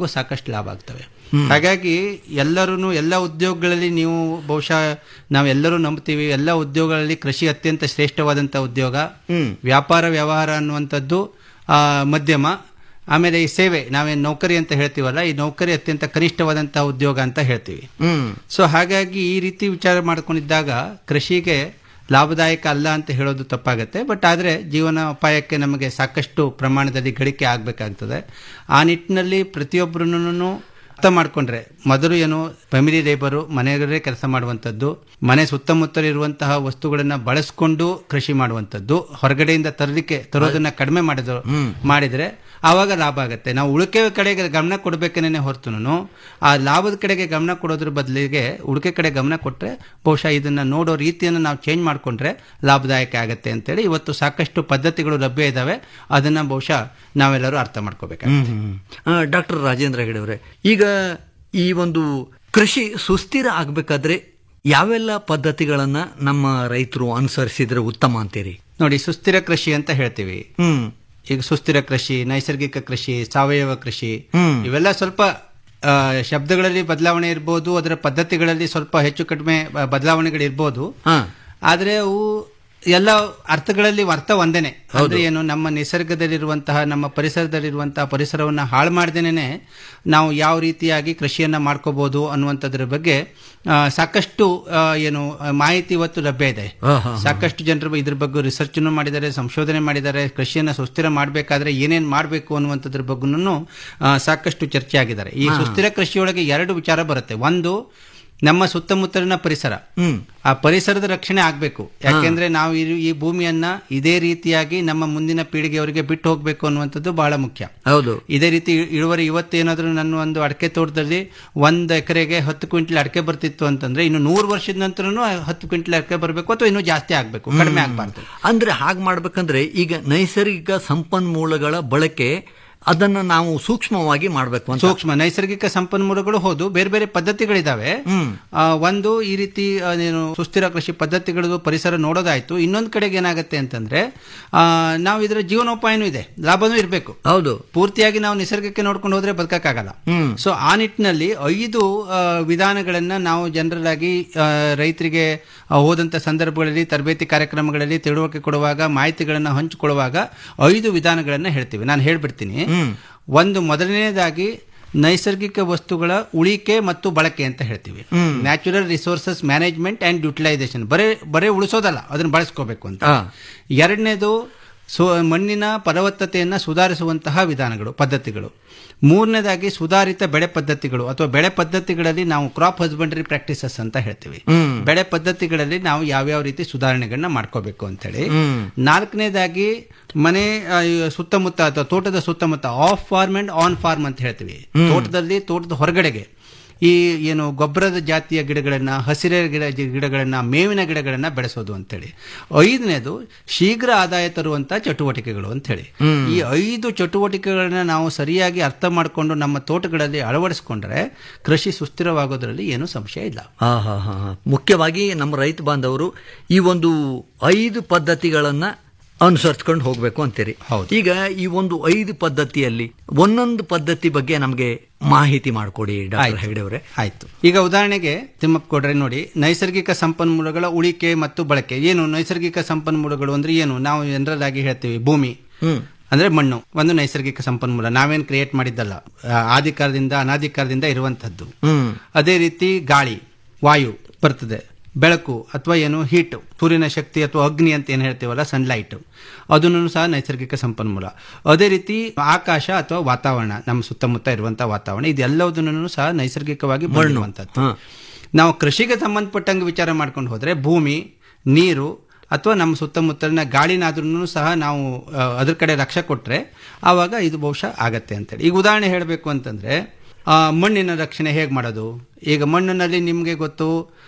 [SPEAKER 10] ಸಾಕಷ್ಟು ಲಾಭ ಆಗ್ತವೆ ಹಾಗಾಗಿ ಎಲ್ಲರೂ ಎಲ್ಲ ಉದ್ಯೋಗಗಳಲ್ಲಿ ನೀವು ಬಹುಶಃ ನಾವೆಲ್ಲರೂ ನಂಬ್ತೀವಿ ಎಲ್ಲ ಉದ್ಯೋಗಗಳಲ್ಲಿ ಕೃಷಿ ಅತ್ಯಂತ ಶ್ರೇಷ್ಠವಾದಂಥ ಉದ್ಯೋಗ ವ್ಯಾಪಾರ ವ್ಯವಹಾರ ಅನ್ನುವಂಥದ್ದು ಆ, ಮಧ್ಯಮ ಆಮೇಲೆ ಈ ಸೇವೆ ನಾವೇನು ನೌಕರಿ ಅಂತ ಹೇಳ್ತೀವಲ್ಲ ಈ ನೌಕರಿ ಅತ್ಯಂತ ಕನಿಷ್ಠವಾದಂತಹ ಉದ್ಯೋಗ ಅಂತ ಹೇಳ್ತೀವಿ
[SPEAKER 7] ಹ್ಮ್
[SPEAKER 10] ಸೊ ಹಾಗಾಗಿ ಈ ರೀತಿ ವಿಚಾರ ಮಾಡ್ಕೊಂಡಿದ್ದಾಗ ಕೃಷಿಗೆ ಲಾಭದಾಯಕ ಅಲ್ಲ ಅಂತ ಹೇಳೋದು ತಪ್ಪಾಗುತ್ತೆ ಬಟ್ ಆದರೆ ಜೀವನ ಅಪಾಯಕ್ಕೆ ನಮಗೆ ಸಾಕಷ್ಟು ಪ್ರಮಾಣದಲ್ಲಿ ಗಳಿಕೆ ಆಗಬೇಕಾಗ್ತದೆ ಆ ನಿಟ್ಟಿನಲ್ಲಿ ಪ್ರತಿಯೊಬ್ಬರನ್ನು ಅರ್ಥ ಮಾಡ್ಕೊಂಡ್ರೆ ಮೊದಲು ಏನು ಫ್ಯಾಮಿಲಿ ಲೇಬರು ಮನೆಯವರೇ ಕೆಲಸ ಮಾಡುವಂಥದ್ದು ಮನೆ ಸುತ್ತಮುತ್ತಲು ಇರುವಂತಹ ವಸ್ತುಗಳನ್ನ ಬಳಸ್ಕೊಂಡು ಕೃಷಿ ಮಾಡುವಂಥದ್ದು ಹೊರಗಡೆಯಿಂದ ತರಲಿಕ್ಕೆ ತರೋದನ್ನ ಕಡಿಮೆ ಮಾಡಿದ್ರು ಮಾಡಿದ್ರೆ ಆವಾಗ ಲಾಭ ಆಗುತ್ತೆ ನಾವು ಉಳಿಕೆ ಕಡೆಗೆ ಗಮನ ಕೊಡಬೇಕೇನೆ ಹೊರತುನು ಆ ಲಾಭದ ಕಡೆಗೆ ಗಮನ ಕೊಡೋದ್ರ ಬದಲಿಗೆ ಉಳಿಕೆ ಕಡೆ ಗಮನ ಕೊಟ್ಟರೆ ಬಹುಶಃ ಇದನ್ನ ನೋಡೋ ರೀತಿಯನ್ನು ನಾವು ಚೇಂಜ್ ಮಾಡಿಕೊಂಡ್ರೆ ಲಾಭದಾಯಕ ಆಗುತ್ತೆ ಅಂತೇಳಿ ಇವತ್ತು ಸಾಕಷ್ಟು ಪದ್ಧತಿಗಳು ಲಭ್ಯ ಇದ್ದಾವೆ ಅದನ್ನ ಬಹುಶಃ ನಾವೆಲ್ಲರೂ ಅರ್ಥ ಮಾಡ್ಕೋಬೇಕಾಗುತ್ತೆ
[SPEAKER 7] ಡಾಕ್ಟರ್ ರಾಜೇಂದ್ರ ಹೆಗಡೆ ಅವರೇ ಈಗ ಈ ಒಂದು ಕೃಷಿ ಸುಸ್ಥಿರ ಆಗಬೇಕಾದ್ರೆ ಯಾವೆಲ್ಲ ಪದ್ಧತಿಗಳನ್ನ ನಮ್ಮ ರೈತರು ಅನುಸರಿಸಿದ್ರೆ ಉತ್ತಮ ಅಂತೀರಿ
[SPEAKER 10] ನೋಡಿ ಸುಸ್ಥಿರ ಕೃಷಿ ಅಂತ ಹೇಳ್ತೀವಿ
[SPEAKER 7] ಹ್ಮ್
[SPEAKER 10] ಈಗ ಸುಸ್ಥಿರ ಕೃಷಿ ನೈಸರ್ಗಿಕ ಕೃಷಿ ಸಾವಯವ ಕೃಷಿ
[SPEAKER 7] ಹ್ಮ್.
[SPEAKER 10] ಇವೆಲ್ಲ ಸ್ವಲ್ಪ ಆ, ಶಬ್ದಗಳಲ್ಲಿ ಬದಲಾವಣೆ ಇರ್ಬೋದು ಅದರ ಪದ್ಧತಿಗಳಲ್ಲಿ ಸ್ವಲ್ಪ ಹೆಚ್ಚು ಕಡಿಮೆ ಬ- ಬದಲಾವಣೆಗಳಿರ್ಬೋದು
[SPEAKER 7] ಹಾ
[SPEAKER 10] ಆದ್ರೆ ಅವು ಎಲ್ಲ ಅರ್ಥಗಳಲ್ಲಿ ಅರ್ಥ ಒಂದೇನೆ ಅಂದ್ರೆ ಏನು ನಮ್ಮ ನಿಸರ್ಗದಲ್ಲಿರುವಂತಹ ನಮ್ಮ ಪರಿಸರದಲ್ಲಿರುವಂತಹ ಪರಿಸರವನ್ನ ಹಾಳು ಮಾಡ್ದೇನೆ ನಾವು ಯಾವ ರೀತಿಯಾಗಿ ಕೃಷಿಯನ್ನ ಮಾಡ್ಕೋಬಹುದು ಅನ್ನುವಂಥದ್ರ ಬಗ್ಗೆ ಆ, ಸಾಕಷ್ಟು ಆ, ಏನು ಆ, ಮಾಹಿತಿ ಇವತ್ತು ಲಭ್ಯ ಇದೆ
[SPEAKER 7] ಹಾ, ಹಾ, ಹಾ.
[SPEAKER 10] ಸಾಕಷ್ಟು ಜನರು ಇದ್ರ ಬಗ್ಗೆ ರಿಸರ್ಚ್ ಮಾಡಿದ್ದಾರೆ ಸಂಶೋಧನೆ ಮಾಡಿದ್ದಾರೆ ಕೃಷಿಯನ್ನ ಸುಸ್ಥಿರ ಮಾಡಬೇಕಾದ್ರೆ ಏನೇನ್ ಮಾಡಬೇಕು ಅನ್ನುವಂಥದ್ರ ಬಗ್ಗೆನೂ ಸಾಕಷ್ಟು ಚರ್ಚೆ ಆಗಿದ್ದಾರೆ ಈ ಸುಸ್ಥಿರ ಕೃಷಿಯೊಳಗೆ ಎರಡು ವಿಚಾರ ಬರುತ್ತೆ ಒಂದು ನಮ್ಮ ಸುತ್ತಮುತ್ತಲಿನ ಪರಿಸರ
[SPEAKER 7] ಹ್ಮ್
[SPEAKER 10] ಆ ಪರಿಸರದ ರಕ್ಷಣೆ ಆಗ್ಬೇಕು ಯಾಕೆಂದ್ರೆ ನಾವು ಈ- ಈ ಭೂಮಿಯನ್ನ ಇದೇ ರೀತಿಯಾಗಿ ನಮ್ಮ ಮುಂದಿನ ಪೀಳಿಗೆಯವರಿಗೆ ಬಿಟ್ಟು ಹೋಗ್ಬೇಕು ಅನ್ನುವಂಥದ್ದು ಬಹಳ ಮುಖ್ಯ
[SPEAKER 7] ಹೌದು
[SPEAKER 10] ಇದೇ ರೀತಿ ಇಳುವರಿ ಇವತ್ತೇನಾದ್ರೂ ನನ್ನ ಒಂದು ಅಡಕೆ ತೋಟದಲ್ಲಿ ಒಂದ್ ಎಕರೆಗೆ ಹತ್ತು ಕ್ವಿಂಟಲ್ ಅಡಕೆ ಬರ್ತಿತ್ತು ಅಂತಂದ್ರೆ ಇನ್ನು ನೂರು ವರ್ಷದ ನಂತರನು ಹತ್ತು ಕ್ವಿಂಟಲ್ ಅಡಕೆ ಬರಬೇಕು ಅಥವಾ ಇನ್ನೂ ಜಾಸ್ತಿ ಆಗ್ಬೇಕು ಕಡಿಮೆ ಆಗ್ಬಾರ್ದು
[SPEAKER 7] ಅಂದ್ರೆ ಹಾಗೆ ಮಾಡ್ಬೇಕಂದ್ರೆ ಈಗ ನೈಸರ್ಗಿಕ ಸಂಪನ್ಮೂಲಗಳ ಬಳಕೆ ಅದನ್ನ ನಾವು ಸೂಕ್ಷ್ಮವಾಗಿ ಮಾಡ್ಬೇಕು ಅಂತ
[SPEAKER 10] ಸೂಕ್ಷ್ಮ ನೈಸರ್ಗಿಕ ಸಂಪನ್ಮೂಲಗಳು ಹೌದು ಬೇರೆ ಬೇರೆ ಪದ್ಧತಿಗಳಿದಾವೆ
[SPEAKER 7] ಹ್ಮ್
[SPEAKER 10] ಆ, ಒಂದು ಈ ರೀತಿ ಆ, ಏನು ಸುಸ್ಥಿರ ಕೃಷಿ ಪದ್ಧತಿಗಳು ಪರಿಸರ ನೋಡೋದಾಯ್ತು ಇನ್ನೊಂದು ಕಡೆಗೆ ಏನಾಗುತ್ತೆ ಅಂತಂದ್ರೆ ಆ, ನಾವು ಇದರ ಜೀವನೋಪಾಯನೂ ಇದೆ ಲಾಭನೂ ಇರಬೇಕು
[SPEAKER 7] ಹೌದು
[SPEAKER 10] ಪೂರ್ತಿಯಾಗಿ ನಾವು ನಿಸರ್ಗಕ್ಕೆ ನೋಡ್ಕೊಂಡು ಹೋದ್ರೆ ಬದುಕಕ್ಕಾಗಲ್ಲ
[SPEAKER 7] ಹ್ಮ್
[SPEAKER 10] ಸೊ ಆ ನಿಟ್ಟಿನಲ್ಲಿ ಐದು ಆ, ವಿಧಾನಗಳನ್ನ ನಾವು ಜನರಲ್ ಆಗಿ ಆ, ರೈತರಿಗೆ ಆ, ಹೋದಂತ ಸಂದರ್ಭಗಳಲ್ಲಿ ತರಬೇತಿ ಕಾರ್ಯಕ್ರಮಗಳಲ್ಲಿ ತಿಳುವಳಿಕೆ ಕೊಡುವಾಗ ಮಾಹಿತಿಗಳನ್ನ ಹಂಚಿಕೊಳ್ಳುವಾಗ ಐದು ವಿಧಾನಗಳನ್ನ ಹೇಳ್ತೀವಿ ನಾನು ಹೇಳ್ಬಿಡ್ತೀನಿ
[SPEAKER 7] ಹ್ಮ್
[SPEAKER 10] ಒಂದು ಮೊದಲನೇದಾಗಿ ನೈಸರ್ಗಿಕ ವಸ್ತುಗಳ ಉಳಿಕೆ ಮತ್ತು ಬಳಕೆ ಅಂತ ಹೇಳ್ತೀವಿ natural resources management and utilization ಬರೇ ಬರೇ ಉಳಿಸೋದಲ್ಲ ಅದನ್ನ ಬಳಸ್ಕೋಬೇಕು ಅಂತ
[SPEAKER 7] ಹಾ.
[SPEAKER 10] ಎರಡನೇದು ಸು ಮಣ್ಣಿನ ಫಲವತ್ತತೆಯನ್ನು ಸುಧಾರಿಸುವಂತಹ ವಿಧಾನಗಳು ಪದ್ಧತಿಗಳು ಮೂರನೇದಾಗಿ ಸುಧಾರಿತ ಬೆಳೆ ಪದ್ಧತಿಗಳು ಅಥವಾ ಬೆಳೆ ಪದ್ಧತಿಗಳಲ್ಲಿ ನಾವು ಕ್ರಾಪ್ ಹಸ್ಬೆಂಡ್ರಿ ಪ್ರಾಕ್ಟೀಸಸ್ ಅಂತ ಹೇಳ್ತೀವಿ
[SPEAKER 7] ಹ್ಮ್.
[SPEAKER 10] ಬೆಳೆ ಪದ್ಧತಿಗಳಲ್ಲಿ ನಾವು ಯಾವ್ಯಾವ ರೀತಿ ಸುಧಾರಣೆಗಳನ್ನ ಮಾಡ್ಕೋಬೇಕು ಅಂತೇಳಿ
[SPEAKER 7] ಹ್ಮ್.
[SPEAKER 10] ನಾಲ್ಕನೇದಾಗಿ ಮನೆ ಆ, ಈ ಸುತ್ತಮುತ್ತ ಅಥವಾ ತೋಟದ ಸುತ್ತಮುತ್ತ off farm and on farm ಅಂತ ಹೇಳ್ತೀವಿ ತೋಟದಲ್ಲಿ ತೋಟದ ಹೊರಗಡೆಗೆ ಈ ಏನು ಗೊಬ್ಬರದ ಜಾತಿಯ ಗಿಡಗಳನ್ನ ಹಸಿರ ಗಿಡ ಗಿಡಗಳನ್ನ ಮೇವಿನ ಗಿಡಗಳನ್ನ ಬೆಳೆಸೋದು ಅಂತೇಳಿ ಐದನೇದು ಶೀಘ್ರ ಆದಾಯ ತರುವಂತ ಚಟುವಟಿಕೆಗಳು ಅಂತೇಳಿ ಈ ಐದು ಚಟುವಟಿಕೆಗಳನ್ನ ನಾವು ಸರಿಯಾಗಿ ಅರ್ಥ ಮಾಡಿಕೊಂಡು ನಮ್ಮ ತೋಟಗಳಲ್ಲಿ ಅಳವಡಿಸಿಕೊಂಡ್ರೆ ಕೃಷಿ ಸುಸ್ಥಿರವಾಗೋದ್ರಲ್ಲಿ ಏನೂ ಸಂಶಯ ಇಲ್ಲ
[SPEAKER 7] ಹಾ ಹಾ ಹಾ ಹಾ. ಮುಖ್ಯವಾಗಿ ನಮ್ಮ ರೈತ ಬಾಂಧವರು ಈ ಒಂದು ಐದು ಪದ್ಧತಿಗಳನ್ನ ಅನುಸರಿಸ್ಕೊಂಡು ಹೋಗ್ಬೇಕು ಅಂತೀರಿ
[SPEAKER 10] ಹೌದು.
[SPEAKER 7] ಈಗ ಈ ಒಂದು ಐದು ಪದ್ಧತಿಯಲ್ಲಿ ಒಂದೊಂದು ಪದ್ಧತಿ ಬಗ್ಗೆ ನಮಗೆ ಮಾಹಿತಿ ಮಾಡಿಕೊಡಿ ಡಾಕ್ಟರ್
[SPEAKER 10] ಆಯ್ತು.
[SPEAKER 7] ಹೆಗಡೆ ಅವರೇ
[SPEAKER 10] ಆಯ್ತು ಈಗ ಉದಾಹರಣೆಗೆ ತಿಮ್ಮಪ್ಪ ಕೊಡ್ರೆ ನೋಡಿ ನೈಸರ್ಗಿಕ ಸಂಪನ್ಮೂಲಗಳ ಉಳಿಕೆ ಮತ್ತು ಬಳಕೆ ಏನು ನೈಸರ್ಗಿಕ ಸಂಪನ್ಮೂಲಗಳು ಅಂದ್ರೆ ಏನು ನಾವು ಜನರಲ್ ಆಗಿ ಹೇಳ್ತೀವಿ ಭೂಮಿ
[SPEAKER 7] ಹ್ಮ್
[SPEAKER 10] ಅಂದ್ರೆ ಮಣ್ಣು ಒಂದು ನೈಸರ್ಗಿಕ ಸಂಪನ್ಮೂಲ ನಾವೇನ್ ಕ್ರಿಯೇಟ್ ಮಾಡಿದ್ದಲ್ಲ ಆ, ಆದಿಕಾಲದಿಂದ ಅನಾದಿಕಾಲದಿಂದ ಇರುವಂತದ್ದು
[SPEAKER 7] ಹ್ಮ್
[SPEAKER 10] ಅದೇ ರೀತಿ ಗಾಳಿ ವಾಯು ಬರ್ತದೆ ಬೆಳಕು ಅಥವಾ ಏನು ಹೀಟ್ ಸೂರ್ಯನ ಶಕ್ತಿ ಅಥವಾ ಅಗ್ನಿ ಅಂತ ಏನು ಹೇಳ್ತೀವಲ್ಲ ಸನ್ಲೈಟ್ ಅದನ್ನು ಸಹ ನೈಸರ್ಗಿಕ ಸಂಪನ್ಮೂಲ ಅದೇ ರೀತಿ ಆಕಾಶ ಅಥವಾ ವಾತಾವರಣ ನಮ್ಮ ಸುತ್ತಮುತ್ತ ಇರುವಂತಹ ವಾತಾವರಣ ಇದೆಲ್ಲದನ್ನು ಸಹ ನೈಸರ್ಗಿಕವಾಗಿ ಬಂದಿರುವಂತದ್ದು
[SPEAKER 7] ಹಾ.
[SPEAKER 10] ನಾವು ಕೃಷಿಗೆ ಸಂಬಂಧಪಟ್ಟಂಗೆ ವಿಚಾರ ಮಾಡ್ಕೊಂಡು ಹೋದ್ರೆ ಭೂಮಿ ನೀರು ಅಥವಾ ನಮ್ಮ ಸುತ್ತಮುತ್ತಲಿನ ಗಾಳಿನಾದ್ರೂ ಸಹ ನಾವು ಆ, ಅದ್ರ ಕಡೆ ಲಕ್ಷ್ಯ ಕೊಟ್ರೆ ಆವಾಗ ಇದು ಬಹುಶಃ ಆಗತ್ತೆ ಅಂತೇಳಿ ಈಗ ಉದಾಹರಣೆ ಹೇಳಬೇಕು ಅಂತಂದ್ರೆ ಆ, ಮಣ್ಣಿನ ರಕ್ಷಣೆ ಹೇಗೆ ಮಾಡೋದು ಈಗ ಮಣ್ಣಿನಲ್ಲಿ ನಿಮಗೆ ಗೊತ್ತು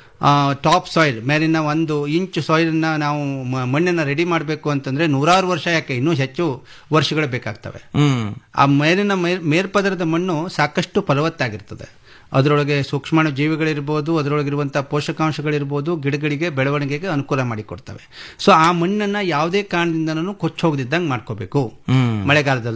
[SPEAKER 10] ಟಾಪ್ ಸಾಯಿಲ್ ಮೇಲಿನ ಒಂದು ಇಂಚು ಸಾಯಿಲ್ನ ನಾವು ಮ- ಮಣ್ಣನ್ನ ರೆಡಿ ಮಾಡಬೇಕು ಅಂತಂದ್ರೆ ನೂರಾರು ವರ್ಷ ಯಾಕೆ ಇನ್ನೂ ಹೆಚ್ಚು ವರ್ಷಗಳು ಬೇಕಾಗ್ತವೆ
[SPEAKER 7] ಹ್ಮ್
[SPEAKER 10] ಆ ಮೇಲಿನ ಮೇಲ್- ಮೇಲ್ಪದರದ ಮಣ್ಣು ಸಾಕಷ್ಟು ಫಲವತ್ತಾಗಿರ್ತದೆ ಅದರೊಳಗೆ ಸೂಕ್ಷ್ಮಾಣು ಜೀವಿಗಳಿರ್ಬೋದು ಅದರೊಳಗಿರುವಂತಹ ಪೋಷಕಾಂಶಗಳಿರ್ಬೋದು ಗಿಡಗಳಿಗೆ ಬೆಳವಣಿಗೆಗೆ ಅನುಕೂಲ ಮಾಡಿಕೊಡ್ತವೆ ಸೊ ಆ ಮಣ್ಣನ್ನ ಯಾವುದೇ ಕಾರಣದಿಂದನೂ ಕೊಚ್ಚ ಹೋಗದಿದ್ದಂಗೆ ಮಾಡ್ಕೋಬೇಕು
[SPEAKER 7] ಹ್ಮ್.
[SPEAKER 10] ಮಳೆಗಾಲದಲ್ಲೋ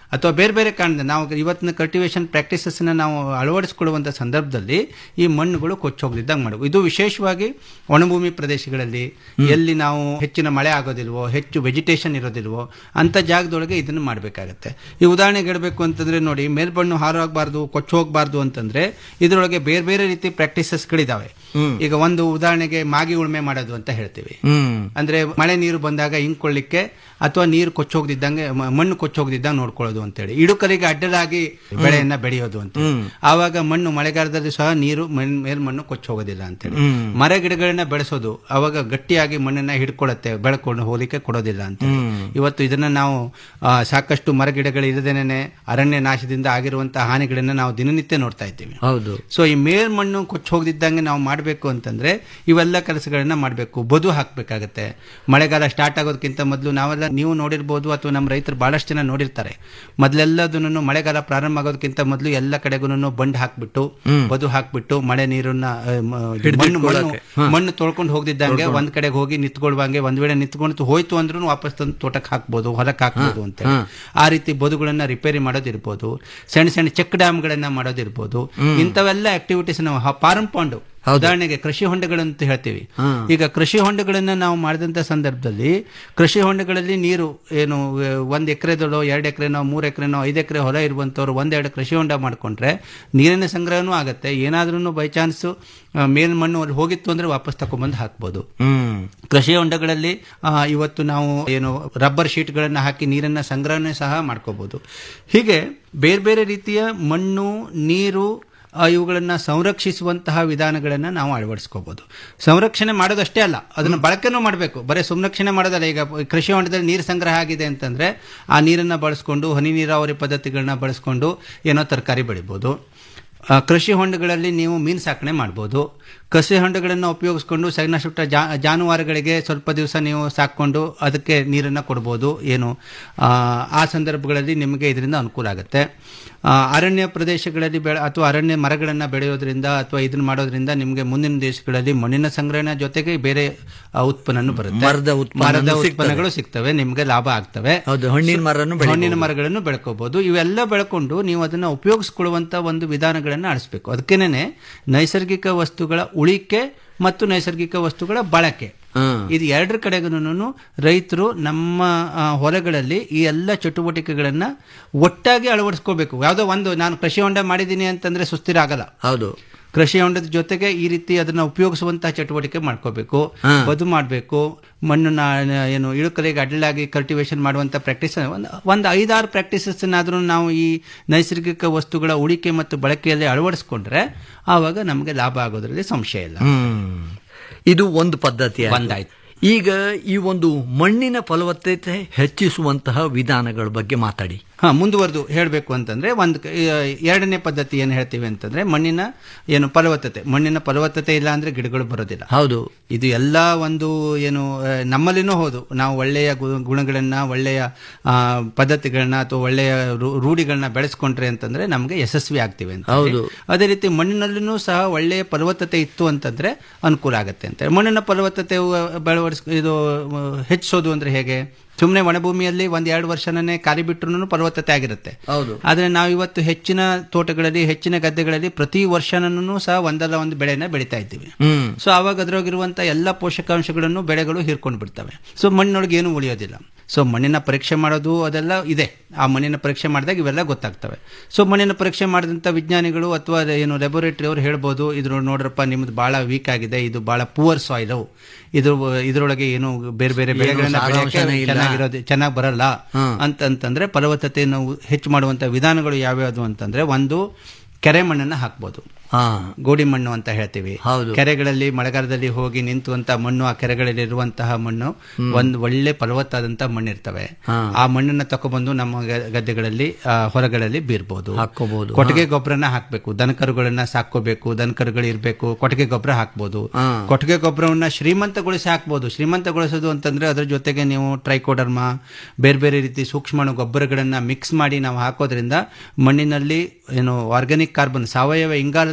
[SPEAKER 10] ಅಥವಾ ಬೇರೆ ಬೇರೆ ಕಾರಣದಿಂದ ನಾವು ಇವತ್ತಿನ ಕಲ್ಟಿವೇಶನ್ ಪ್ರಾಕ್ಟೀಸಸ್ನ ನಾವು ಅಳವಡಿಸಿಕೊಳ್ಳುವಂಥ ಸಂದರ್ಭದಲ್ಲಿ ಈ ಮಣ್ಣುಗಳು ಕೊಚ್ಚೋಗದಿದ್ದಂಗೆ ಮಾಡಬೇಕು ಇದು ವಿಶೇಷವಾಗಿ ಒಣಭೂಮಿ ಪ್ರದೇಶಗಳಲ್ಲಿ ಎಲ್ಲಿ ನಾವು ಹೆಚ್ಚಿನ ಮಳೆ ಆಗೋದಿಲ್ವೋ ಹೆಚ್ಚು ವೆಜಿಟೇಷನ್ ಇರೋದಿಲ್ವೋ ಅಂತ ಜಾಗದೊಳಗೆ ಇದನ್ನು ಮಾಡಬೇಕಾಗತ್ತೆ ಈ ಉದಾಹರಣೆಗೆ ಹೇಳಬೇಕು ಅಂತಂದ್ರೆ ನೋಡಿ ಮೇಲ್ಬಣ್ಣು ಹಾರಾಗಬಾರ್ದು ಕೊಚ್ಚು ಹೋಗಬಾರ್ದು ಅಂತಂದ್ರೆ ಇದರೊಳಗೆ ಬೇರೆ ಬೇರೆ ರೀತಿ ಪ್ರಾಕ್ಟೀಸಸ್ಗಳಿದಾವೆ ಈಗ ಒಂದು ಉದಾಹರಣೆಗೆ ಮಾಗಿ ಉಳುಮೆ ಮಾಡೋದು ಅಂತ ಹೇಳ್ತೀವಿ
[SPEAKER 7] ಹ್ಮ್
[SPEAKER 10] ಅಂದ್ರೆ ಮಳೆ ನೀರು ಬಂದಾಗ ಹಿಂಕೊಳ್ಳಿಕ್ಕೆ ಅಥವಾ ನೀರು ಕೊಚ್ಚೋಗದಿದ್ದಂಗೆ ಮ- ಮಣ್ಣು ಕೊಚ್ಚೋಗದಿದ್ದಂಗೆ ನೋಡ್ಕೊಳ್ಳೋದು ಅಂತೇಳಿ ಇಡುಕರಿಗೆ ಅಡ್ಡಲಾಗಿ ಬೆಳೆಯನ್ನ ಬೆಳೆಯೋದು ಅಂತ ಆವಾಗ ಮಣ್ಣು ಮಳೆಗಾಲದಲ್ಲಿ ಸಹ ನೀರು ಮಣ್- ಮೇಲ್ಮಣ್ಣು ಕೊಚ್ಚೋಗೋದಿಲ್ಲ ಅಂತೇಳಿ ಮರ ಗಿಡಗಳನ್ನ ಬೆಳೆಸೋದು ಅವಾಗ ಗಟ್ಟಿಯಾಗಿ ಮಣ್ಣನ್ನ ಹಿಡ್ಕೊಳ್ಳುತ್ತೆ ಬೆಳ್ಕೊಂಡು ಹೋಲಿಕೆ ಕೊಡೋದಿಲ್ಲ ಅಂತ ಇವತ್ತು ಇದನ್ನ ನಾವು ಆ, ಸಾಕಷ್ಟು ಮರ ಗಿಡಗಳು ಇರದೇನೆ ಅರಣ್ಯ ನಾಶದಿಂದ ಆಗಿರುವಂತಹ ಹಾನಿಗಳನ್ನ ನಾವು ದಿನನಿತ್ಯ ನೋಡ್ತಾ ಇದ್ದೀವಿ
[SPEAKER 7] ಹೌದು
[SPEAKER 10] ಸೊ ಈ ಮೇಲ್ಮಣ್ಣು ಕೊಚ್ಚಿ ಹೋಗದಿದ್ದಂಗೆ ನಾವು ಮಾಡಬೇಕು ಅಂತಂದ್ರೆ ಇವೆಲ್ಲ ಕೆಲಸಗಳನ್ನ ಮಾಡಬೇಕು ಬದು ಹಾಕಬೇಕಾಗತ್ತೆ ಮಳೆಗಾಲ ಸ್ಟಾರ್ಟ್ ಆಗೋದಕ್ಕಿಂತ ಮೊದಲು ನಾವೆಲ್ಲ ನೀವು ನೋಡಿರ್ಬೋದು ಅಥವಾ ನಮ್ಮ ರೈತರು ಬಹಳಷ್ಟು ಜನ ನೋಡಿರ್ತಾರೆ ಮೊದಲೆಲ್ಲದನ್ನು ಮಳೆಗಾಲ ಪ್ರಾರಂಭ ಆಗೋದಕ್ಕಿಂತ ಮೊದಲು ಎಲ್ಲ ಕಡೆಗೂ ಬಂಡ್ ಹಾಕ್ಬಿಟ್ಟು ಬದು ಹಾಕ್ಬಿಟ್ಟು ಮಳೆ ನೀರನ್ನ ಆ, ಮ- ಇದು ಮಣ್ಣು ಮಣ್ಣು ಮಣ್ಣು ತೊಳ್ಕೊಂಡು ಹೋಗದಿದ್ದಂಗೆ ಒಂದ್ ಕಡೆಗೆ ಹೋಗಿ ನಿಂತ್ಕೊಳ್ಳುವಂಗೆ ಒಂದ್ ವೇಳೆ ನಿಂತ್ಕೊಂಡು ಹೋಯ್ತು ಅಂದ್ರೂ ವಾಪಸ್ ತಂದು ತೋಟಕ್ಕೆ ಹಾಕ್ಬೋದು ಹೊಲಕ್ಕೆ ಹಾಕ್ಬೋದು ಅಂತ ಆ ರೀತಿ ಬದುಗಳನ್ನ ರಿಪೇರಿ ಮಾಡೋದಿರ್ಬೋದು ಸಣ್ಣ ಸಣ್ಣ ಚೆಕ್ ಡ್ಯಾಮ್ಗಳನ್ನ ಮಾಡೋದಿರ್ಬೋದು ಇಂಥವೆಲ್ಲ ಆಕ್ಟಿವಿಟೀಸ್ ನಾವು ಫಾರಂ ಪಾಂಡು ಉದಾಹರಣೆಗೆ ಕೃಷಿ ಹೊಂಡಗಳಂತ ಹೇಳ್ತೀವಿ ಈಗ ಕೃಷಿ ಹೊಂಡಗಳನ್ನ ನಾವು ಮಾಡಿದಂತ ಸಂದರ್ಭದಲ್ಲಿ ಕೃಷಿ ಹೊಂಡಗಳಲ್ಲಿ ನೀರು ಏನು ಆ, ಒಂದ್ ಎಕರೆದಲ್ಲೋ ಎರಡು ಎಕರೆನೋ ಮೂರು ಎಕರೆನೋ ಐದು ಎಕರೆ ಹೊಲ ಇರುವಂತವ್ರು ಒಂದೆರಡು ಕೃಷಿ ಹೊಂಡ ಮಾಡ್ಕೊಂಡ್ರೆ ನೀರಿನ ಸಂಗ್ರಹನೂ ಆಗತ್ತೆ ಏನಾದ್ರೂ ಬೈ ಚಾನ್ಸ್ ಮೇಲ್ಮಣ್ಣು ಅಲ್ಲಿ ಹೋಗಿತ್ತು ಅಂದ್ರೆ ವಾಪಸ್ ತಕೊಂಡ್ಬಂದು ಹಾಕ್ಬೋದು
[SPEAKER 7] ಹ್ಮ್
[SPEAKER 10] ಕೃಷಿ ಹೊಂಡಗಳಲ್ಲಿ ಆ, ಇವತ್ತು ನಾವು ಏನು ರಬ್ಬರ್ ಶೀಟ್ಗಳನ್ನು ಹಾಕಿ ನೀರನ್ನ ಸಂಗ್ರಹಣೆ ಸಹ ಮಾಡ್ಕೋಬಹುದು ಹೀಗೆ ಬೇರೆ ಬೇರೆ ರೀತಿಯ ಮಣ್ಣು ನೀರು ಆ, ಇವುಗಳನ್ನ ಸಂರಕ್ಷಿಸುವಂತಹ ವಿಧಾನಗಳನ್ನ ನಾವು ಅಳವಡಿಸ್ಕೋಬಹುದು ಸಂರಕ್ಷಣೆ ಮಾಡೋದಷ್ಟೇ ಅಲ್ಲ ಅದನ್ನ ಬಳಕೆನೂ ಮಾಡಬೇಕು ಬರೀ ಸಂರಕ್ಷಣೆ ಮಾಡೋದಲ್ಲ ಈಗ ಕೃಷಿ ಹೊಂಡದಲ್ಲಿ ನೀರು ಸಂಗ್ರಹ ಆಗಿದೆ ಅಂತಂದ್ರೆ ಆ ನೀರನ್ನ ಬಳಸ್ಕೊಂಡು ಹನಿ ನೀರಾವರಿ ಪದ್ಧತಿಗಳನ್ನ ಬಳಸ್ಕೊಂಡು ಏನೋ ತರಕಾರಿ ಬೆಳಿಬೋದು ಆ, ಕೃಷಿ ಹೊಂಡಗಳಲ್ಲಿ ನೀವು ಮೀನು ಸಾಕಣೆ ಮಾಡ್ಬೋದು ಕೃಷಿ ಹೊಂಡಗಳನ್ನು ಉಪಯೋಗಿಸ್ಕೊಂಡು ಸಣ್ಣ ಪುಟ್ಟ ಜಾ ಜಾನುವಾರುಗಳಿಗೆ ಸ್ವಲ್ಪ ದಿವಸ ನೀವು ಸಾಕೊಂಡು ಅದಕ್ಕೆ ನೀರನ್ನು ಕೊಡ್ಬೋದು ಏನು ಆ, ಆ ಸಂದರ್ಭಗಳಲ್ಲಿ ನಿಮಗೆ ಇದರಿಂದ ಅನುಕೂಲ ಆಗುತ್ತೆ ಆ, ಅರಣ್ಯ ಪ್ರದೇಶಗಳಲ್ಲಿ ಬೆಳೆ ಅಥವಾ ಅರಣ್ಯ ಮರಗಳನ್ನು ಬೆಳೆಯೋದ್ರಿಂದ ಅಥವಾ ಇದನ್ನ ಮಾಡೋದ್ರಿಂದ ನಿಮಗೆ ಮುಂದಿನ ದೇಶಗಳಲ್ಲಿ ಮಣ್ಣಿನ ಸಂಗ್ರಹಣೆ ಜೊತೆಗೆ ಬೇರೆ ಆ, ಉತ್ಪನ್ನನೂ ಬರುತ್ತೆ
[SPEAKER 7] ಮರದ ಉತ್ಪನ್ನನೂ
[SPEAKER 10] ಮರದ
[SPEAKER 7] ಸಿಗ್ತದೆ.
[SPEAKER 10] ಉತ್ಪನ್ನಗಳು ಸಿಗ್ತವೆ ನಿಮಗೆ ಲಾಭ ಆಗ್ತವೆ
[SPEAKER 7] ಹೌದು ಹಣ್ಣಿನ ಮರನ್ನು ಬೆಳಿಬೋದು.
[SPEAKER 10] ಹಣ್ಣಿನ ಮರಗಳನ್ನು ಬೆಳ್ಕೋಬಹುದು ಇವೆಲ್ಲ ಬೆಳ್ಕೊಂಡು ನೀವು ಅದನ್ನ ಉಪಯೋಗಿಸ್ಕೊಳ್ಳುವಂತ ಒಂದು ವಿಧಾನಗಳನ್ನ ಆಡಿಸ್ಬೇಕು ಅದಕ್ಕೇನೆ ನೈಸರ್ಗಿಕ ವಸ್ತುಗಳ ಉಳಿಕೆ ಮತ್ತು ನೈಸರ್ಗಿಕ ವಸ್ತುಗಳ ಬಳಕೆ
[SPEAKER 7] ಹ್ಮ್.
[SPEAKER 10] ಇದು ಎರಡರ ಕಡೆಗೂ ರೈತರು ನಮ್ಮ ಆ, ಹೊಲಗಳಲ್ಲಿ ಈ ಎಲ್ಲ ಚಟುವಟಿಕೆಗಳನ್ನ ಒಟ್ಟಾಗಿ ಅಳವಡಿಸ್ಕೋಬೇಕು ಯಾವುದೋ ಒಂದು ನಾನು ಕೃಷಿ ಹೊಂಡ ಮಾಡಿದ್ದೀನಿ ಅಂತಂದ್ರೆ ಸುಸ್ಥಿರ ಆಗಲ್ಲ
[SPEAKER 7] ಹೌದು
[SPEAKER 10] ಕೃಷಿ ಹೊಂಡದ ಜೊತೆಗೆ ಈ ರೀತಿ ಅದನ್ನ ಉಪಯೋಗಿಸುವಂತಹ ಚಟುವಟಿಕೆ ಮಾಡ್ಕೋಬೇಕು
[SPEAKER 7] ಹಾ.
[SPEAKER 10] ಬದು ಮಾಡಬೇಕು ಮಣ್ಣನ್ನ ಏನು ಇಳುಕಲೆಗೆ ಅಡ್ಡಲಾಗಿ ಕಲ್ಟಿವೇಶನ್ ಮಾಡುವಂತ ಪ್ರಾಕ್ಟೀಸ್ ಒಂದು ಒಂದು ಐದಾರು ಪ್ರಾಕ್ಟೀಸಸ್ ಆದ್ರೂ ನಾವು ಈ ನೈಸರ್ಗಿಕ ವಸ್ತುಗಳ ಉಳಿಕೆ ಮತ್ತು ಬಳಕೆಯಲ್ಲಿ ಅಳವಡಿಸ್ಕೊಂಡ್ರೆ ಆವಾಗ ನಮಗೆ ಲಾಭ ಆಗೋದ್ರಲ್ಲಿ ಸಂಶಯ ಇಲ್ಲ
[SPEAKER 7] ಹ್ಮ್ ಇದು ಒಂದು ಪದ್ಧತಿ ಆಯ್ತು.
[SPEAKER 10] ಒಂದಾಯ್ತು.
[SPEAKER 7] ಈಗ ಈ ಒಂದು ಮಣ್ಣಿನ ಫಲವತ್ತತೆ ಹೆಚ್ಚಿಸುವಂತಹ ವಿಧಾನಗಳ ಬಗ್ಗೆ ಮಾತಾಡಿ
[SPEAKER 10] ಹಾ ಮುಂದುವರೆದು ಹೇಳಬೇಕು ಅಂತಂದ್ರೆ ಒಂದು ಕ- ಆ, ಎರಡನೇ ಪದ್ಧತಿ ಏನು ಹೇಳ್ತೀವಿ ಅಂತಂದ್ರೆ ಮಣ್ಣಿನ ಏನು ಫಲವತ್ತತೆ ಮಣ್ಣಿನ ಫಲವತ್ತತೆ ಇಲ್ಲ ಅಂದ್ರೆ ಗಿಡಗಳು ಬರೋದಿಲ್ಲ
[SPEAKER 7] ಹೌದು
[SPEAKER 10] ಇದು ಎಲ್ಲ ಒಂದು ಏನು ಆ, ನಮ್ಮಲ್ಲಿನೂ ಹೌದು ನಾವು ಒಳ್ಳೆಯ ಗು- ಗುಣಗಳನ್ನ ಒಳ್ಳೆಯ ಆ, ಪದ್ಧತಿಗಳನ್ನ ಅಥವಾ ಒಳ್ಳೆಯ ರೂ- ರೂಢಿಗಳನ್ನ ಬೆಳೆಸ್ಕೊಂಡ್ರೆ ಅಂತಂದ್ರೆ ನಮಗೆ ಯಶಸ್ವಿ ಆಗ್ತೀವಿ ಅಂತ
[SPEAKER 7] ಹೌದು.
[SPEAKER 10] ಅದೇ ರೀತಿ ಮಣ್ಣಿನಲ್ಲೂ ಸಹ ಒಳ್ಳೆಯ ಫಲವತ್ತತೆ ಇತ್ತು ಅಂತಂದ್ರೆ ಅನುಕೂಲ ಆಗುತ್ತೆ ಅಂತ ಮಣ್ಣಿನ ಫಲವತ್ತತೆ ಬೆಳವಡಿಸ್ ಇದು ಆ, ಹೆಚ್ಚಿಸೋದು ಅಂದ್ರೆ ಹೇಗೆ ಸುಮ್ಮನೆ ಒಣಭೂಮಿಯಲ್ಲಿ ಒಂದ್ ಎರಡು ವರ್ಷನೇ ಕಾಲಿ ಬಿಟ್ಟರು ಫಲವತ್ತತೆ ಆಗಿರುತ್ತೆ
[SPEAKER 7] ಹೌದು.
[SPEAKER 10] ಆದ್ರೆ ನಾವು ಇವತ್ತು ಹೆಚ್ಚಿನ ತೋಟಗಳಲ್ಲಿ ಹೆಚ್ಚಿನ ಗದ್ದೆಗಳಲ್ಲಿ ಪ್ರತಿ ವರ್ಷನೂ ಸಹ ಒಂದಲ್ಲ ಒಂದು ಬೆಳೆನ ಬೆಳಿತಾ ಇದ್ದೀವಿ
[SPEAKER 7] ಹ್ಮ್
[SPEAKER 10] ಸೊ ಅವಾಗ ಅದ್ರೊಳಗಿರುವಂತ ಎಲ್ಲ ಪೋಷಕಾಂಶಗಳನ್ನು ಬೆಳೆಗಳು ಹೀರ್ಕೊಂಡು ಬಿಡ್ತವೆ ಸೊ ಮಣ್ಣಿನೊಳಗೆ ಏನು ಉಳಿಯೋದಿಲ್ಲ ಸೊ ಮಣ್ಣಿನ ಪರೀಕ್ಷೆ ಮಾಡೋದು ಅದೆಲ್ಲ ಇದೆ ಆ ಮಣ್ಣಿನ ಪರೀಕ್ಷೆ ಮಾಡಿದಾಗ ಇವೆಲ್ಲ ಗೊತ್ತಾಗ್ತವೆ ಸೊ ಮಣ್ಣಿನ ಪರೀಕ್ಷೆ ಮಾಡಿದಂಥ ವಿಜ್ಞಾನಿಗಳು ಅಥವಾ ಏನು ಲ್ಯಾಬೋರೇಟರಿ ಅವರು ಹೇಳ್ಬೋದು ಇದ್ರ ನೋಡ್ರಪ್ಪ ನಿಮ್ದು ಬಹಳ ವೀಕ್ ಆಗಿದೆ ಇದು ಬಹಳ ಪುವರ್ ಸಾಯಿಲ್ ಇದ್ರ ಇದರೊಳಗೆ ಏನು ಬೇರೆ ಬೇರೆ
[SPEAKER 7] ಏನು
[SPEAKER 10] ಬೆಳೆಗಳನ್ನ ಬೆಳೆಯಕ್ಕೆ
[SPEAKER 7] ಸಾರಾಂಶನೇ ಇಲ್ಲ.
[SPEAKER 10] ಚೆನ್ನಾಗಿರೋದು ಚೆನ್ನಾಗಿ ಬರಲ್ಲ
[SPEAKER 7] ಹ್ಮ್.
[SPEAKER 10] ಅಂತಂತಂದ್ರೆ ಫಲವತ್ತತೆಯನ್ನು ಹೆಚ್ಚು ಮಾಡುವಂತ ವಿಧಾನಗಳು ಯಾವ್ಯಾವುದು ಅಂತಂದ್ರೆ ಒಂದು ಕೆರೆ ಮಣ್ಣನ್ನ ಹಾಕ್ಬೋದು
[SPEAKER 7] ಹಾ
[SPEAKER 10] ಗೋಡಿ ಮಣ್ಣು ಅಂತ ಹೇಳ್ತೀವಿ
[SPEAKER 7] ಹೌದು.
[SPEAKER 10] ಕೆರೆಗಳಲ್ಲಿ ಮಳೆಗಾಲದಲ್ಲಿ ಹೋಗಿ ನಿಂತುವಂತ ಮಣ್ಣು ಆ ಕೆರೆಗಳಲ್ಲಿ ಇರುವಂತಹ ಮಣ್ಣು ಒಂದು ಒಳ್ಳೆ ಫಲವತ್ತಾದಂತಹ ಮಣ್ಣು ಇರ್ತವೆ
[SPEAKER 7] ಹಾ.
[SPEAKER 10] ಆ ಮಣ್ಣನ್ನ ತಗೊಬಂದು ನಮ್ಮ ಗ- ಗದ್ದೆಗಳಲ್ಲಿ ಆ, ಹೊಲಗಳಲ್ಲಿ ಬೀರ್ಬೋದು
[SPEAKER 7] ಹಾಕ್ಕೋಬಹುದು.
[SPEAKER 10] ಕೊಟ್ಟಿಗೆ ಗೊಬ್ಬರನ ಹಾಕ್ಬೇಕು ದನಕರುಗಳನ್ನ ಸಾಕೋಬೇಕು ದನಕರುಗಳು ಇರ್ಬೇಕು ಕೊಟ್ಟಿಗೆ ಗೊಬ್ಬರ ಹಾಕ್ಬೋದು
[SPEAKER 7] ಹಾ.
[SPEAKER 10] ಕೊಟ್ಟಿಗೆ ಗೊಬ್ಬರವನ್ನ ಶ್ರೀಮಂತಗೊಳಿಸಿ ಹಾಕ್ಬೋದು ಶ್ರೀಮಂತಗೊಳಿಸೋದು ಅಂತಂದ್ರೆ ಅದ್ರ ಜೊತೆಗೆ ನೀವು ಟ್ರೈಕೋಡರ್ಮ ಬೇರೆ ಬೇರೆ ರೀತಿ ಸೂಕ್ಷ್ಮಾಣು ಗೊಬ್ಬರಗಳನ್ನ ಮಿಕ್ಸ್ ಮಾಡಿ ನಾವು ಹಾಕೋದ್ರಿಂದ ಮಣ್ಣಿನಲ್ಲಿ ಏನು ಆರ್ಗ್ಯಾನಿಕ್ ಕಾರ್ಬನ್ ಸಾವಯವ ಇಂಗಾಲದ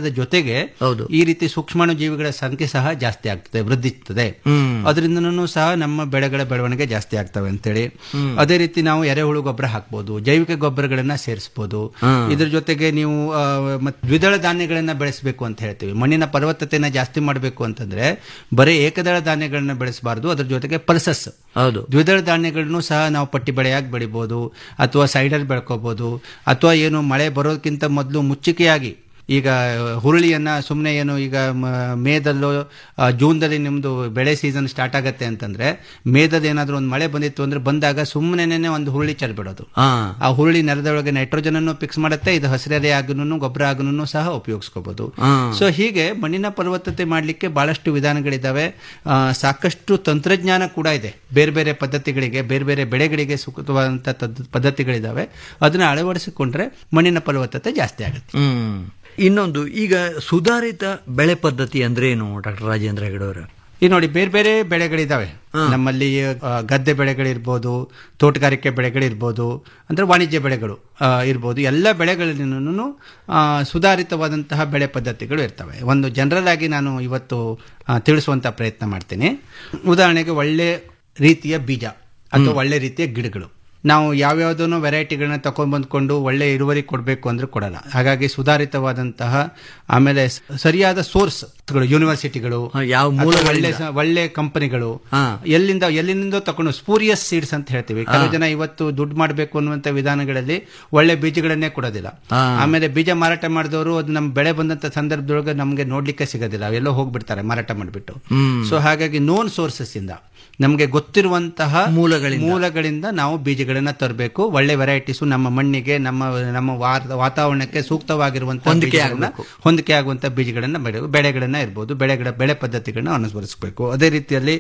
[SPEAKER 10] ಹೆಚ್ಚಾಗೋದ್ರ ಜೊತೆಗೆ ಈ ರೀತಿ ಸೂಕ್ಷ್ಮಾಣು ಜೀವಿಗಳ ಸಂಖ್ಯೆ ಸಹ ಜಾಸ್ತಿ ಆಗ್ತದೆ ವೃದ್ಧಿಸ್ತದೆ
[SPEAKER 7] ಹ್ಮ್.
[SPEAKER 10] ಅದರಿಂದನೂ ಸಹ ನಮ್ಮ ಬೆಳೆಗಳ ಬೆಳವಣಿಗೆ ಜಾಸ್ತಿ ಆಗ್ತವೆ ಅಂತೇಳಿ
[SPEAKER 7] ಹ್ಮ್.
[SPEAKER 10] ಅದೇ ರೀತಿ ನಾವು ಎರೆಹುಳು ಗೊಬ್ಬರ ಹಾಕ್ಬೋದು ಜೈವಿಕ ಗೊಬ್ಬರಗಳನ್ನ ಸೇರಿಸಬಹುದು
[SPEAKER 7] ಹ್ಮ್.
[SPEAKER 10] ಇದ್ರ ಜೊತೆಗೆ ನೀವು ಆ, ಮತ್ ದ್ವಿದಳ ಧಾನ್ಯಗಳನ್ನ ಬೆಳೆಸಬೇಕು ಅಂತ ಹೇಳ್ತೀವಿ ಮಣ್ಣಿನ ಫಲವತ್ತತೆನ ಜಾಸ್ತಿ ಮಾಡಬೇಕು ಅಂತಂದ್ರೆ ಬರೀ ಏಕದಳ ಧಾನ್ಯಗಳನ್ನ ಬೆಳೆಸಬಾರ್ದು ಅದ್ರ ಜೊತೆಗೆ ಪಲ್ಸಸ್
[SPEAKER 7] ಹೌದು
[SPEAKER 10] ದ್ವಿದಳ ಧಾನ್ಯಗಳನ್ನು ಸಹ ನಾವು ಪಟ್ಟಿ ಬೆಳೆಯಾಗಿ ಬೆಳಿಬೋದು ಅಥವಾ ಸೈಡಲ್ಲಿ ಬೆಳ್ಕೋಬಹುದು ಅಥವಾ ಏನು ಮಳೆ ಬರೋದಕ್ಕಿಂತ ಮೊದಲು ಮುಚ್ಚಿಕೆಯಾಗಿ ಈಗ ಹುರುಳಿಯನ್ನ ಸುಮ್ಮನೆ ಏನು ಈಗ ಮ- ಮೇದಲ್ಲೋ ಆ, ಜೂನ್ದಲ್ಲಿ ನಿಮ್ದು ಬೆಳೆ ಸೀಸನ್ ಸ್ಟಾರ್ಟ್ ಆಗತ್ತೆ ಅಂತಂದ್ರೆ ಮೇದಲ್ಲಿ ಏನಾದ್ರೂ ಒಂದು ಮಳೆ ಬಂದಿತ್ತು ಅಂದ್ರೆ ಬಂದಾಗ ಸುಮ್ಮನೆ ಒಂದು ಹುರುಳಿ ಚೆಲ್ಬಿಡೋದು
[SPEAKER 7] ಹಾ
[SPEAKER 10] ಆ ಹುರುಳಿ ನೆಲದೊಳಗೆ ನೈಟ್ರೋಜನ್ ಅನ್ನು ಫಿಕ್ಸ್ ಮಾಡುತ್ತೆ ಇದು ಹಸಿರೆಲೆ ಆಗನು ಗೊಬ್ಬರ ಆಗನು ಸಹ ಉಪಯೋಗಿಸ್ಕೋಬಹುದು
[SPEAKER 7] ಹಾ.
[SPEAKER 10] ಸೊ ಹೀಗೆ ಮಣ್ಣಿನ ಫಲವತ್ತತೆ ಮಾಡಲಿಕ್ಕೆ ಬಹಳಷ್ಟು ವಿಧಾನಗಳಿದ್ದಾವೆ ಆ, ಸಾಕಷ್ಟು ತಂತ್ರಜ್ಞಾನ ಕೂಡ ಇದೆ ಬೇರೆ ಬೇರೆ ಪದ್ಧತಿಗಳಿಗೆ ಬೇರೆ ಬೇರೆ ಬೆಳೆಗಳಿಗೆ ಸೂಕ್ತವಾದಂಥ ತದ್- ಪದ್ಧತಿಗಳಿದ್ದಾವೆ ಅದನ್ನ ಅಳವಡಿಸಿಕೊಂಡ್ರೆ ಮಣ್ಣಿನ ಫಲವತ್ತತೆ ಜಾಸ್ತಿ ಆಗುತ್ತೆ
[SPEAKER 7] ಹ್ಮ್ ಇನ್ನೊಂದು ಈಗ ಸುಧಾರಿತ ಬೆಳೆ ಪದ್ಧತಿ ಅಂದ್ರೆ ಏನು ಡಾಕ್ಟರ್ ರಾಜೇಂದ್ರ ಹೆಗಡೆ ಅವರ
[SPEAKER 10] ಈ ನೋಡಿ ಬೇರೆ ಬೇರೆ ಬೆಳೆಗಳಿದ್ದಾವೆ ನಮ್ಮಲ್ಲಿ ಆ, ಗದ್ದೆ ಬೆಳೆಗಳಿರ್ಬೋದು ತೋಟಗಾರಿಕೆ ಬೆಳೆಗಳಿರ್ಬೋದು ಅಂದ್ರೆ ವಾಣಿಜ್ಯ ಬೆಳೆಗಳು ಆ, ಇರ್ಬೋದು ಎಲ್ಲ ಬೆಳೆಗಳಿನೂ ಸುಧಾರಿತವಾದಂತಹ ಬೆಳೆ ಪದ್ಧತಿಗಳು ಇರ್ತವೆ ಒಂದು ಜನರಲ್ ಆಗಿ ನಾನು ಇವತ್ತು ಆ, ತಿಳಿಸುವಂತ ಪ್ರಯತ್ನ ಮಾಡ್ತೀನಿ ಉದಾಹರಣೆಗೆ ಒಳ್ಳೆ ರೀತಿಯ ಬೀಜ ಅಥವಾ ಒಳ್ಳೆ ರೀತಿಯ ಗಿಡಗಳು ನಾವು ಯಾವ್ಯಾವುದನ್ನು ವೆರೈಟಿಗಳನ್ನ ತಗೊಂಡ್ಬಂದ್ಕೊಂಡು ಒಳ್ಳೆ ಇಳುವರಿ ಕೊಡಬೇಕು ಅಂದ್ರೆ ಕೊಡಲ್ಲ ಹಾಗಾಗಿ ಸುಧಾರಿತವಾದಂತಹ ಆಮೇಲೆ ಸ- ಸರಿಯಾದ ಸೋರ್ಸ್ ಯೂನಿವರ್ಸಿಟಿಗಳು
[SPEAKER 7] ಯಾವ
[SPEAKER 10] ಅಥವಾ
[SPEAKER 7] ಮೂಲಗಳಿಂದ?
[SPEAKER 10] ಒಳ್ಳೆ ಸ- ಒಳ್ಳೆ ಕಂಪನಿಗಳು
[SPEAKER 7] ಹಾ.
[SPEAKER 10] ಎಲ್ಲಿಂದ ಎಲ್ಲಿಂದ ತಕೊಂಡು ಸ್ಪೂರಿಯಸ್ ಸೀಡ್ಸ್ ಅಂತ ಹೇಳ್ತೀವಿ ಕೆಲವು ಜನ ಇವತ್ತು ದುಡ್ಡು ಮಾಡಬೇಕು ಅನ್ನುವಂತ ವಿಧಾನಗಳಲ್ಲಿ ಒಳ್ಳೆ ಬೀಜಗಳನ್ನೇ ಕೊಡೋದಿಲ್ಲ
[SPEAKER 7] ಹಾ.
[SPEAKER 10] ಆಮೇಲೆ ಬೀಜ ಮಾರಾಟ ಮಾಡಿದವರು ಅದು ನಮ್ಮ ಬೆಳೆ ಬಂದಂತ ಸಂದರ್ಭದೊಳಗೆ ನಮಗೆ ನೋಡ್ಲಿಕ್ಕೆ ಸಿಗೋದಿಲ್ಲ ಅವೆಲ್ಲೋ ಹೋಗ್ಬಿಡ್ತಾರೆ ಮಾರಾಟ ಮಾಡಿಬಿಟ್ಟು
[SPEAKER 7] ಹ್ಮ್.
[SPEAKER 10] ಸೊ ಹಾಗಾಗಿ ನೋನ್ ಸೋರ್ಸಸ್ ಇಂದ ನಮಗೆ ಗೊತ್ತಿರುವಂತಹ
[SPEAKER 7] ಮೂಲಗಳಿಂದ.
[SPEAKER 10] ಮೂಲಗಳಿಂದ ನಾವು ಬೀಜಗಳನ್ನ ತರಬೇಕು ಒಳ್ಳೆ ವೆರೈಟೀಸ್ ನಮ್ಮ ಮಣ್ಣಿಗೆ ನಮ್ಮ ನಮ್ಮ ವಾತ- ವಾತಾವರಣಕ್ಕೆ ಸೂಕ್ತವಾಗಿರುವಂತಹ
[SPEAKER 7] ಹೊಂದಿಕೆ
[SPEAKER 10] ಬೀಜಗಳನ್ನ-
[SPEAKER 7] ಆಗ್ಬೇಕು.
[SPEAKER 10] ಹೊಂದಿಕೆ ಆಗುವಂತ ಬೀಜಗಳನ್ನ ಬೆಳೆ ಬೆಳೆಗಳನ್ನ ಇರ್ಬೋದು ಬೆಳೆಗಳ ಬೆಳೆ ಪದ್ಧತಿಗಳನ್ನ ಅನುಸರಿಸಬೇಕು ಅದೇ ರೀತಿಯಲ್ಲಿ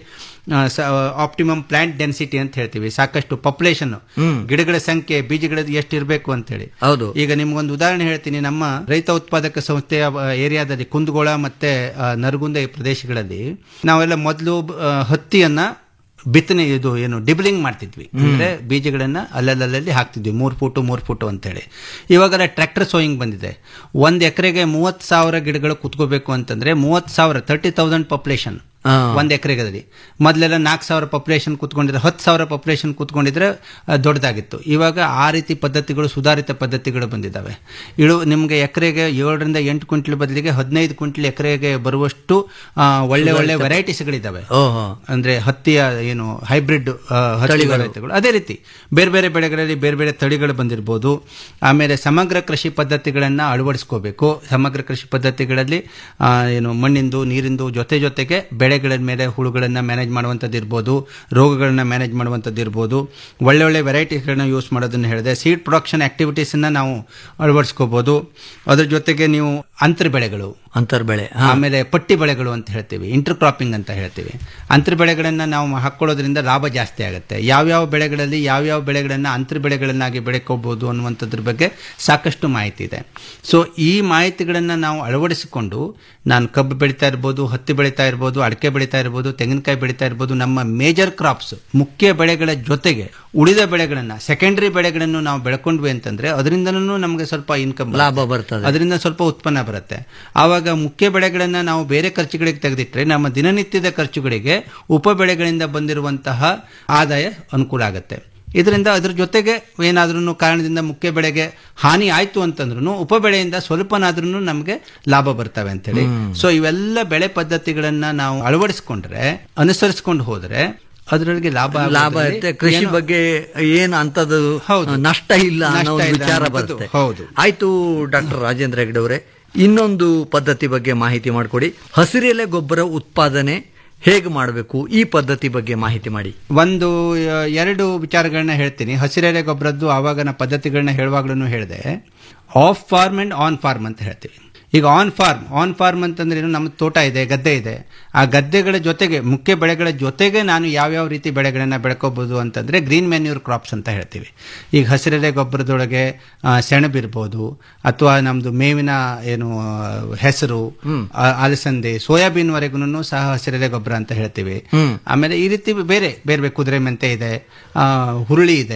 [SPEAKER 10] ಆಪ್ಟಿಮಮ್ ಪ್ಲಾಂಟ್ ಡೆನ್ಸಿಟಿ ಅಂತ ಹೇಳ್ತೀವಿ ಸಾಕಷ್ಟು ಪಾಪ್ಯುಲೇಷನ್
[SPEAKER 7] ಹ್ಮ್.
[SPEAKER 10] ಗಿಡಗಳ ಸಂಖ್ಯೆ ಬೀಜಗಳದ್ದು ಎಷ್ಟು ಇರಬೇಕು ಅಂತ ಹೇಳಿ
[SPEAKER 7] ಹೌದು
[SPEAKER 10] ಈಗ ನಿಮ್ಗೊಂದು ಉದಾಹರಣೆ ಹೇಳ್ತೀನಿ ನಮ್ಮ ರೈತ ಉತ್ಪಾದಕ ಸಂಸ್ಥೆಯ ಆ, ಏರಿಯಾದಲ್ಲಿ ಕುಂದಗೋಳ ಮತ್ತೆ ಆ, ನರಗುಂದ ಈ ಪ್ರದೇಶಗಳಲ್ಲಿ ನಾವೆಲ್ಲ ಮೊದಲು ಹತ್ತಿಯನ್ನ ಬಿತ್ತನೆ ಇದು ಏನು ಡಿಬ್ಲಿಂಗ್ ಮಾಡ್ತಿದ್ವಿ ಅಂದ್ರೆ ಬೀಜಗಳನ್ನ ಅಲ್ಲಲ್ಲಲ್ಲಿ ಹಾಕ್ತಿದ್ವಿ ಮೂರ್ ಫುಟು ಮೂರ್ ಫುಟು ಅಂತೇಳಿ ಇವಾಗೆಲ್ಲ ಟ್ರ್ಯಾಕ್ಟರ್ ಸೋಯಿಂಗ್ ಬಂದಿದೆ ಒಂದ್ ಎಕರೆಗೆ ಮೂವತ್ ಸಾವಿರ ಗಿಡಗಳು ಕುತ್ಕೋಬೇಕು ಅಂತಂದ್ರೆ ಮೂವತ್ ಸಾವಿರ ತರ್ಟಿ ತೌಸಂಡ್ ಪಾಪ್ಯುಲೇಷನ್
[SPEAKER 7] ಹಾ.
[SPEAKER 10] ಒಂದ್ ಎಕರೆಗದಲ್ಲಿ ಮೊದಲೆಲ್ಲ ನಾಲ್ಕು ಸಾವಿರ ಪಾಪ್ಯುಲೇಷನ್ ಕುತ್ಕೊಂಡಿದ್ರೆ ಹತ್ತು ಸಾವಿರ ಪಾಪ್ಯುಲೇಷನ್ ಕುತ್ಕೊಂಡಿದ್ರೆ ಆ, ದೊಡ್ಡದಾಗಿತ್ತು ಇವಾಗ ಆ ರೀತಿ ಪದ್ಧತಿಗಳು ಸುಧಾರಿತ ಪದ್ಧತಿಗಳು ಬಂದಿದ್ದಾವೆ ಇಳು ನಿಮಗೆ ಎಕರೆಗೆ ಏಳರಿಂದ ಎಂಟು ಕ್ವಿಂಟಲ್ ಬದಲಿಗೆ ಹದಿನೈದು ಕ್ವಿಂಟಲ್ ಎಕರೆಗೆ ಬರುವಷ್ಟು ಆ, ಒಳ್ಳೆ ಒಳ್ಳೆ ವೆರೈಟೀಸ್ಗಳಿದ್ದಾವೆ
[SPEAKER 7] ಓಹೋ
[SPEAKER 10] ಅಂದ್ರೆ ಹತ್ತಿಯ ಏನು ಹೈಬ್ರಿಡ್ ಹತ್ತಿ
[SPEAKER 7] ತಳಿಗಳು.
[SPEAKER 10] ವೆರೈಟಿಗಳು ಅದೇ ರೀತಿ ಬೇರೆ ಬೇರೆ ಬೆಳೆಗಳಲ್ಲಿ ಬೇರೆ ಬೇರೆ ತಳಿಗಳು ಬಂದಿರಬಹುದು ಆಮೇಲೆ ಸಮಗ್ರ ಕೃಷಿ ಪದ್ಧತಿಗಳನ್ನ ಅಳವಡಿಸ್ಕೋಬೇಕು ಸಮಗ್ರ ಕೃಷಿ ಪದ್ಧತಿಗಳಲ್ಲಿ ಆ, ಏನು ಮಣ್ಣಿಂದು ನೀರಿಂದು ಜೊತೆ ಜೊತೆಗೆ ಬೆಳೆಗಳ ಮೇಲೆ ಹುಳುಗಳನ್ನ ಮ್ಯಾನೇಜ್ ಮಾಡುವಂಥದ್ದು ಇರ್ಬೋದು ರೋಗಗಳನ್ನ ಮ್ಯಾನೇಜ್ ಮಾಡುವಂಥದ್ದು ಇರ್ಬೋದು ಒಳ್ಳೆ ಒಳ್ಳೆ ವೆರೈಟೀಸ್ಗಳನ್ನ ಯೂಸ್ ಮಾಡೋದನ್ನ ಹೇಳಿದೆ ಸೀಡ್ ಪ್ರೊಡಕ್ಷನ್ ಆಕ್ಟಿವಿಟೀಸನ್ನ ನಾವು ಅಳವಡಿಸ್ಕೋಬಹುದು ಅದ್ರ ಜೊತೆಗೆ ನೀವು ಅಂತರ ಬೆಳೆಗಳು
[SPEAKER 7] ಅಂತರ್ ಬೆಳೆ
[SPEAKER 10] ಆಮೇಲೆ ಪಟ್ಟಿ ಬೆಳೆಗಳು ಅಂತ ಹೇಳ್ತೀವಿ ಇಂಟರ್ ಕ್ರಾಪಿಂಗ್ ಅಂತ ಹೇಳ್ತೀವಿ ಅಂತರ ಬೆಳೆಗಳನ್ನ ನಾವು ಹಾಕೊಳ್ಳೋದ್ರಿಂದ ಲಾಭ ಜಾಸ್ತಿ ಆಗುತ್ತೆ ಯಾವ್ಯಾವ ಬೆಳೆಗಳಲ್ಲಿ ಯಾವ್ಯಾವ ಬೆಳೆಗಳನ್ನ ಅಂತರ ಬೆಳೆಗಳನ್ನಾಗಿ ಬೆಳೆಕೋಬಹುದು ಅನ್ನುವಂಥದ್ರ ಬಗ್ಗೆ ಸಾಕಷ್ಟು ಮಾಹಿತಿ ಇದೆ ಸೊ ಈ ಮಾಹಿತಿಗಳನ್ನ ನಾವು ಅಳವಡಿಸಿಕೊಂಡು ನಾನು ಕಬ್ಬು ಬೆಳೀತಾ ಇರ್ಬೋದು ಹತ್ತಿ ಬೆಳೀತಾ ಇರ್ಬೋದು ಅಡಿಕೆ ಬೆಳೀತಾ ಇರ್ಬೋದು ತೆಂಗಿನಕಾಯಿ ಬೆಳೀತಾ ಇರ್ಬೋದು ನಮ್ಮ ಮೇಜರ್ ಕ್ರಾಪ್ಸ್ ಮುಖ್ಯ ಬೆಳೆಗಳ ಜೊತೆಗೆ ಉಳಿದ ಬೆಳೆಗಳನ್ನ ಸೆಕೆಂಡರಿ ಬೆಳೆಗಳನ್ನು ನಾವು ಬೆಳ್ಕೊಂಡ್ವಿ ಅಂತಂದ್ರೆ ಅದರಿಂದನೂ ನಮಗೆ ಸ್ವಲ್ಪ ಇನ್ಕಮ್
[SPEAKER 7] ಲಾಭ ಬರ್ತದೆ
[SPEAKER 10] ಅದರಿಂದ ಸ್ವಲ್ಪ ಉತ್ಪನ್ನ ಬರುತ್ತೆ ಆವಾಗ ಮುಖ್ಯ ಬೆಳೆಗಳನ್ನ ನಾವು ಬೇರೆ ಖರ್ಚುಗಳಿಗೆ ತೆಗೆದಿಟ್ರೆ ನಮ್ಮ ದಿನನಿತ್ಯದ ಖರ್ಚುಗಳಿಗೆ ಉಪ ಬೆಳೆಗಳಿಂದ ಬಂದಿರುವಂತಹ ಆದಾಯ ಅನುಕೂಲ ಆಗುತ್ತೆ ಇದರಿಂದ ಅದ್ರ ಜೊತೆಗೆ ಏನಾದ್ರೂ ಕಾರಣದಿಂದ ಮುಖ್ಯ ಬೆಳೆಗೆ ಹಾನಿ ಆಯ್ತು ಅಂತಂದ್ರೂ ಉಪ ಬೆಳೆಯಿಂದ ಸ್ವಲ್ಪನಾದ್ರೂ ನಮಗೆ ಲಾಭ ಬರ್ತವೆ ಅಂತೇಳಿ ಸೊ ಇವೆಲ್ಲ ಬೆಳೆ ಪದ್ಧತಿಗಳನ್ನ ನಾವು ಅಳವಡಿಸ್ಕೊಂಡ್ರೆ ಅನುಸರಿಸ್ಕೊಂಡು ಹೋದ್ರೆ ಅದರೊಳಗೆ ಲಾಭ
[SPEAKER 7] ಲಾಭ
[SPEAKER 10] ಆಗೋದ್ರಲ್ಲಿ
[SPEAKER 7] ಇರುತ್ತೆ ಕೃಷಿ
[SPEAKER 10] ಏನು-
[SPEAKER 7] ಬಗ್ಗೆ ಏನು ಅಂತದ್ದು
[SPEAKER 10] ಹೌದು.
[SPEAKER 7] ನಷ್ಟ ಇಲ್ಲ ಅನ್ನೋ
[SPEAKER 10] ನಷ್ಟ
[SPEAKER 7] ಒಂದು
[SPEAKER 10] ಇಲ್ಲ
[SPEAKER 7] ವಿಚಾರ
[SPEAKER 10] ಅನ್ನೋದು
[SPEAKER 7] ಬರುತ್ತೆ
[SPEAKER 10] ಹೌದು.
[SPEAKER 7] ಆಯ್ತು ಡಾಕ್ಟರ್ ರಾಜೇಂದ್ರ ಹೆಗ್ಡೆ ಅವರೇ ಇನ್ನೊಂದು ಪದ್ಧತಿ ಬಗ್ಗೆ ಮಾಹಿತಿ ಮಾಡಿಕೊಡಿ ಹಸಿರೆಲೆ ಗೊಬ್ಬರ ಉತ್ಪಾದನೆ ಹೇಗೆ ಮಾಡಬೇಕು ಈ ಪದ್ಧತಿ ಬಗ್ಗೆ ಮಾಹಿತಿ ಮಾಡಿ
[SPEAKER 10] ಒಂದು ಆ, ಎರಡು ವಿಚಾರಗಳನ್ನ ಹೇಳ್ತೀನಿ ಹಸಿರೆಲೆ ಗೊಬ್ಬರದ್ದು ಆವಾಗ ನಾ ಪದ್ಧತಿಗಳನ್ನ ಹೇಳುವಾಗ್ಲೂ ಹೇಳಿದೆ off farm and on farm ಅಂತ ಹೇಳ್ತೀವಿ ಈಗ ಆನ್ ಫಾರ್ಮ್ ಆನ್ ಫಾರ್ಮ್ ಅಂತಂದ್ರೆ ಏನು ನಮ್ಮ ತೋಟ ಇದೆ ಗದ್ದೆ ಇದೆ ಆ ಗದ್ದೆಗಳ ಜೊತೆಗೆ ಮುಖ್ಯ ಬೆಳೆಗಳ ಜೊತೆಗೆ ನಾನು ಯಾವ್ಯಾವ ರೀತಿ ಬೆಳೆಗಳನ್ನ ಬೆಳ್ಕೋಬಹುದು ಅಂತಂದ್ರೆ ಗ್ರೀನ್ ಮೆನ್ಯೂರ್ ಕ್ರಾಪ್ಸ್ ಅಂತ ಹೇಳ್ತೀವಿ ಈಗ ಹಸಿರೆಲೆ ಗೊಬ್ಬರದೊಳಗೆ ಆ, ಸೆಣಬಿರ್ಬೋದು ಅಥವಾ ನಮ್ದು ಮೇವಿನ ಏನು ಆ, ಹೆಸರು ಆ, ಅಲಸಂದೆ ಸೋಯಾಬೀನ್ ವರೆಗೂ ಸಹ ಹಸಿರೆಲೆ ಗೊಬ್ಬರ ಅಂತ ಹೇಳ್ತೀವಿ
[SPEAKER 7] ಹ್ಮ್.
[SPEAKER 10] ಆಮೇಲೆ ಈ ರೀತಿ ಬೇರೆ ಬೇರೆ ಬೇರೆ ಕುದುರೆ ಮೆಂತೆ ಇದೆ ಆ, ಹುರುಳಿ ಇದೆ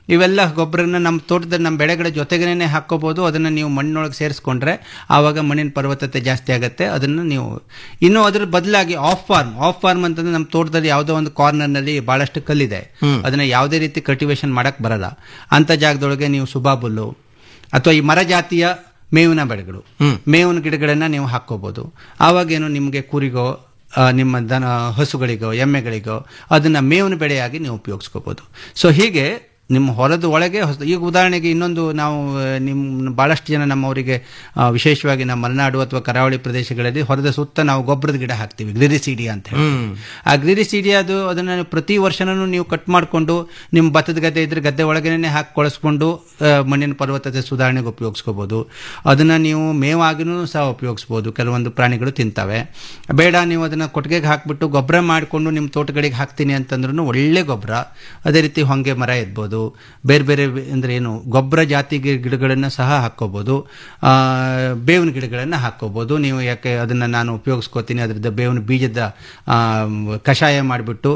[SPEAKER 10] ಇವೆಲ್ಲ ಗೊಬ್ಬರನ ನಮ್ಮ ತೋಟದ ನಮ್ಮ ಬೆಳೆಗಳ ಜೊತೆಗೇನೆ ಹಾಕೋಬಹುದು ಅದನ್ನ ನೀವು ಮಣ್ಣೊಳಗೆ ಸೇರಿಸ್ಕೊಂಡ್ರೆ ಆವಾಗ ಮಣ್ಣಿನ ಫಲವತ್ತತೆ ಜಾಸ್ತಿ ಆಗುತ್ತೆ ಅದನ್ನು ನೀವು ಇನ್ನು ಅದ್ರ ಬದಲಾಗಿ ಆಫ್ ಫಾರ್ಮ್ ಆಫ್ ಫಾರ್ಮ್ ಅಂತಂದ್ರೆ ನಮ್ಮ ತೋಟದಲ್ಲಿ ಯಾವುದೋ ಒಂದು ಕಾರ್ನರ್ ನಲ್ಲಿ ಬಹಳಷ್ಟು ಕಲ್ಲಿದೆ ಅದನ್ನ ಯಾವುದೇ ರೀತಿ ಕಲ್ಟಿವೇಶನ್ ಮಾಡಕ್ ಬರಲ್ಲ ಅಂತ ಜಾಗದೊಳಗೆ ನೀವು ಸುಬಾಬುಲ್ಲು ಅಥವಾ ಈ ಮರ ಜಾತಿಯ ಮೇವಿನ ಬೆಳೆಗಳು ಮೇವಿನ ಗಿಡಗಳನ್ನ ನೀವು ಹಾಕೋಬಹುದು ಆವಾಗೇನು ನಿಮಗೆ ಕುರಿಗೋ ಆ, ನಿಮ್ಮ ದನ ಹಸುಗಳಿಗೋ ಎಮ್ಮೆಗಳಿಗೋ ಅದನ್ನ ಮೇವಿನ ಬೆಳೆಯಾಗಿ ನೀವು ಉಪಯೋಗಿಸ್ಕೋಬಹುದು ಸೊ ಹೀಗೆ ನಿಮ್ಮ ಹೊಲದ ಒಳಗೆ ಹೊಸ ಈಗ ಉದಾಹರಣೆಗೆ ಇನ್ನೊಂದು ನಾವು ಆ, ನಿಮ್ಮ ಬಹಳಷ್ಟು ಜನ ನಮ್ಮವರಿಗೆ ಆ, ವಿಶೇಷವಾಗಿ ನಮ್ಮ ಮಲೆನಾಡು ಅಥವಾ ಕರಾವಳಿ ಪ್ರದೇಶಗಳಲ್ಲಿ ಹೊಲದ ಸುತ್ತ ನಾವು ಗೊಬ್ಬರದ ಗಿಡ ಹಾಕ್ತೀವಿ ಗ್ಲಿರಿಸಿಡಿಯಾ ಅಂತ ಹೇಳಿ ಆ ಗ್ಲಿರಿಸಿಡಿಯಾ ಅದು ಅದನ್ನ ಪ್ರತಿ ವರ್ಷನೂ ನೀವು ಕಟ್ ಮಾಡಿಕೊಂಡು ನಿಮ್ಮ ಭತ್ತದ ಗದ್ದೆ ಇದ್ರೆ ಗದ್ದೆ ಒಳಗೇನೆ ಹಾಕಿ ಕೊಳಿಸ್ಕೊಂಡು ಆ, ಮಣ್ಣಿನ ಫಲವತ್ತತೆ ಸುಧಾರಣೆಗೆ ಉಪಯೋಗಿಸ್ಕೋಬಹುದು ಅದನ್ನ ನೀವು ಮೇವಾಗಿನೂ ಸಹ ಉಪಯೋಗಿಸ್ಬೋದು ಕೆಲವೊಂದು ಪ್ರಾಣಿಗಳು ತಿಂತವೆ ಬೇಡ ನೀವು ಅದನ್ನ ಕೊಟ್ಟಿಗೆಗೆ ಹಾಕ್ಬಿಟ್ಟು ಗೊಬ್ಬರ ಮಾಡಿಕೊಂಡು ನಿಮ್ಮ ತೋಟಗಳಿಗೆ ಹಾಕ್ತೀನಿ ಅಂತಂದ್ರೂ ಒಳ್ಳೆ ಗೊಬ್ಬರ ಅದೇ ರೀತಿ ಹೊಂಗೆ ಮರ ಇರ್ಬೋದು ಬೇರೆ ಬೇರೆ ಅಂದ್ರೆ ಏನು ಗೊಬ್ಬರ ಜಾತಿ ಗಿ- ಗಿಡಗಳನ್ನ ಸಹ ಹಾಕೋಬಹುದು ಆ, ಬೇವಿನ ಗಿಡಗಳನ್ನ ಹಾಕೋಬಹುದು ನೀವು ಯಾಕೆ ಅದನ್ನ ನಾನು ಉಪಯೋಗಿಸ್ಕೋತೀನಿ ಅದರದ ಬೇವಿನ ಬೀಜದ ಆ, ಕಷಾಯ ಮಾಡಿಬಿಟ್ಟು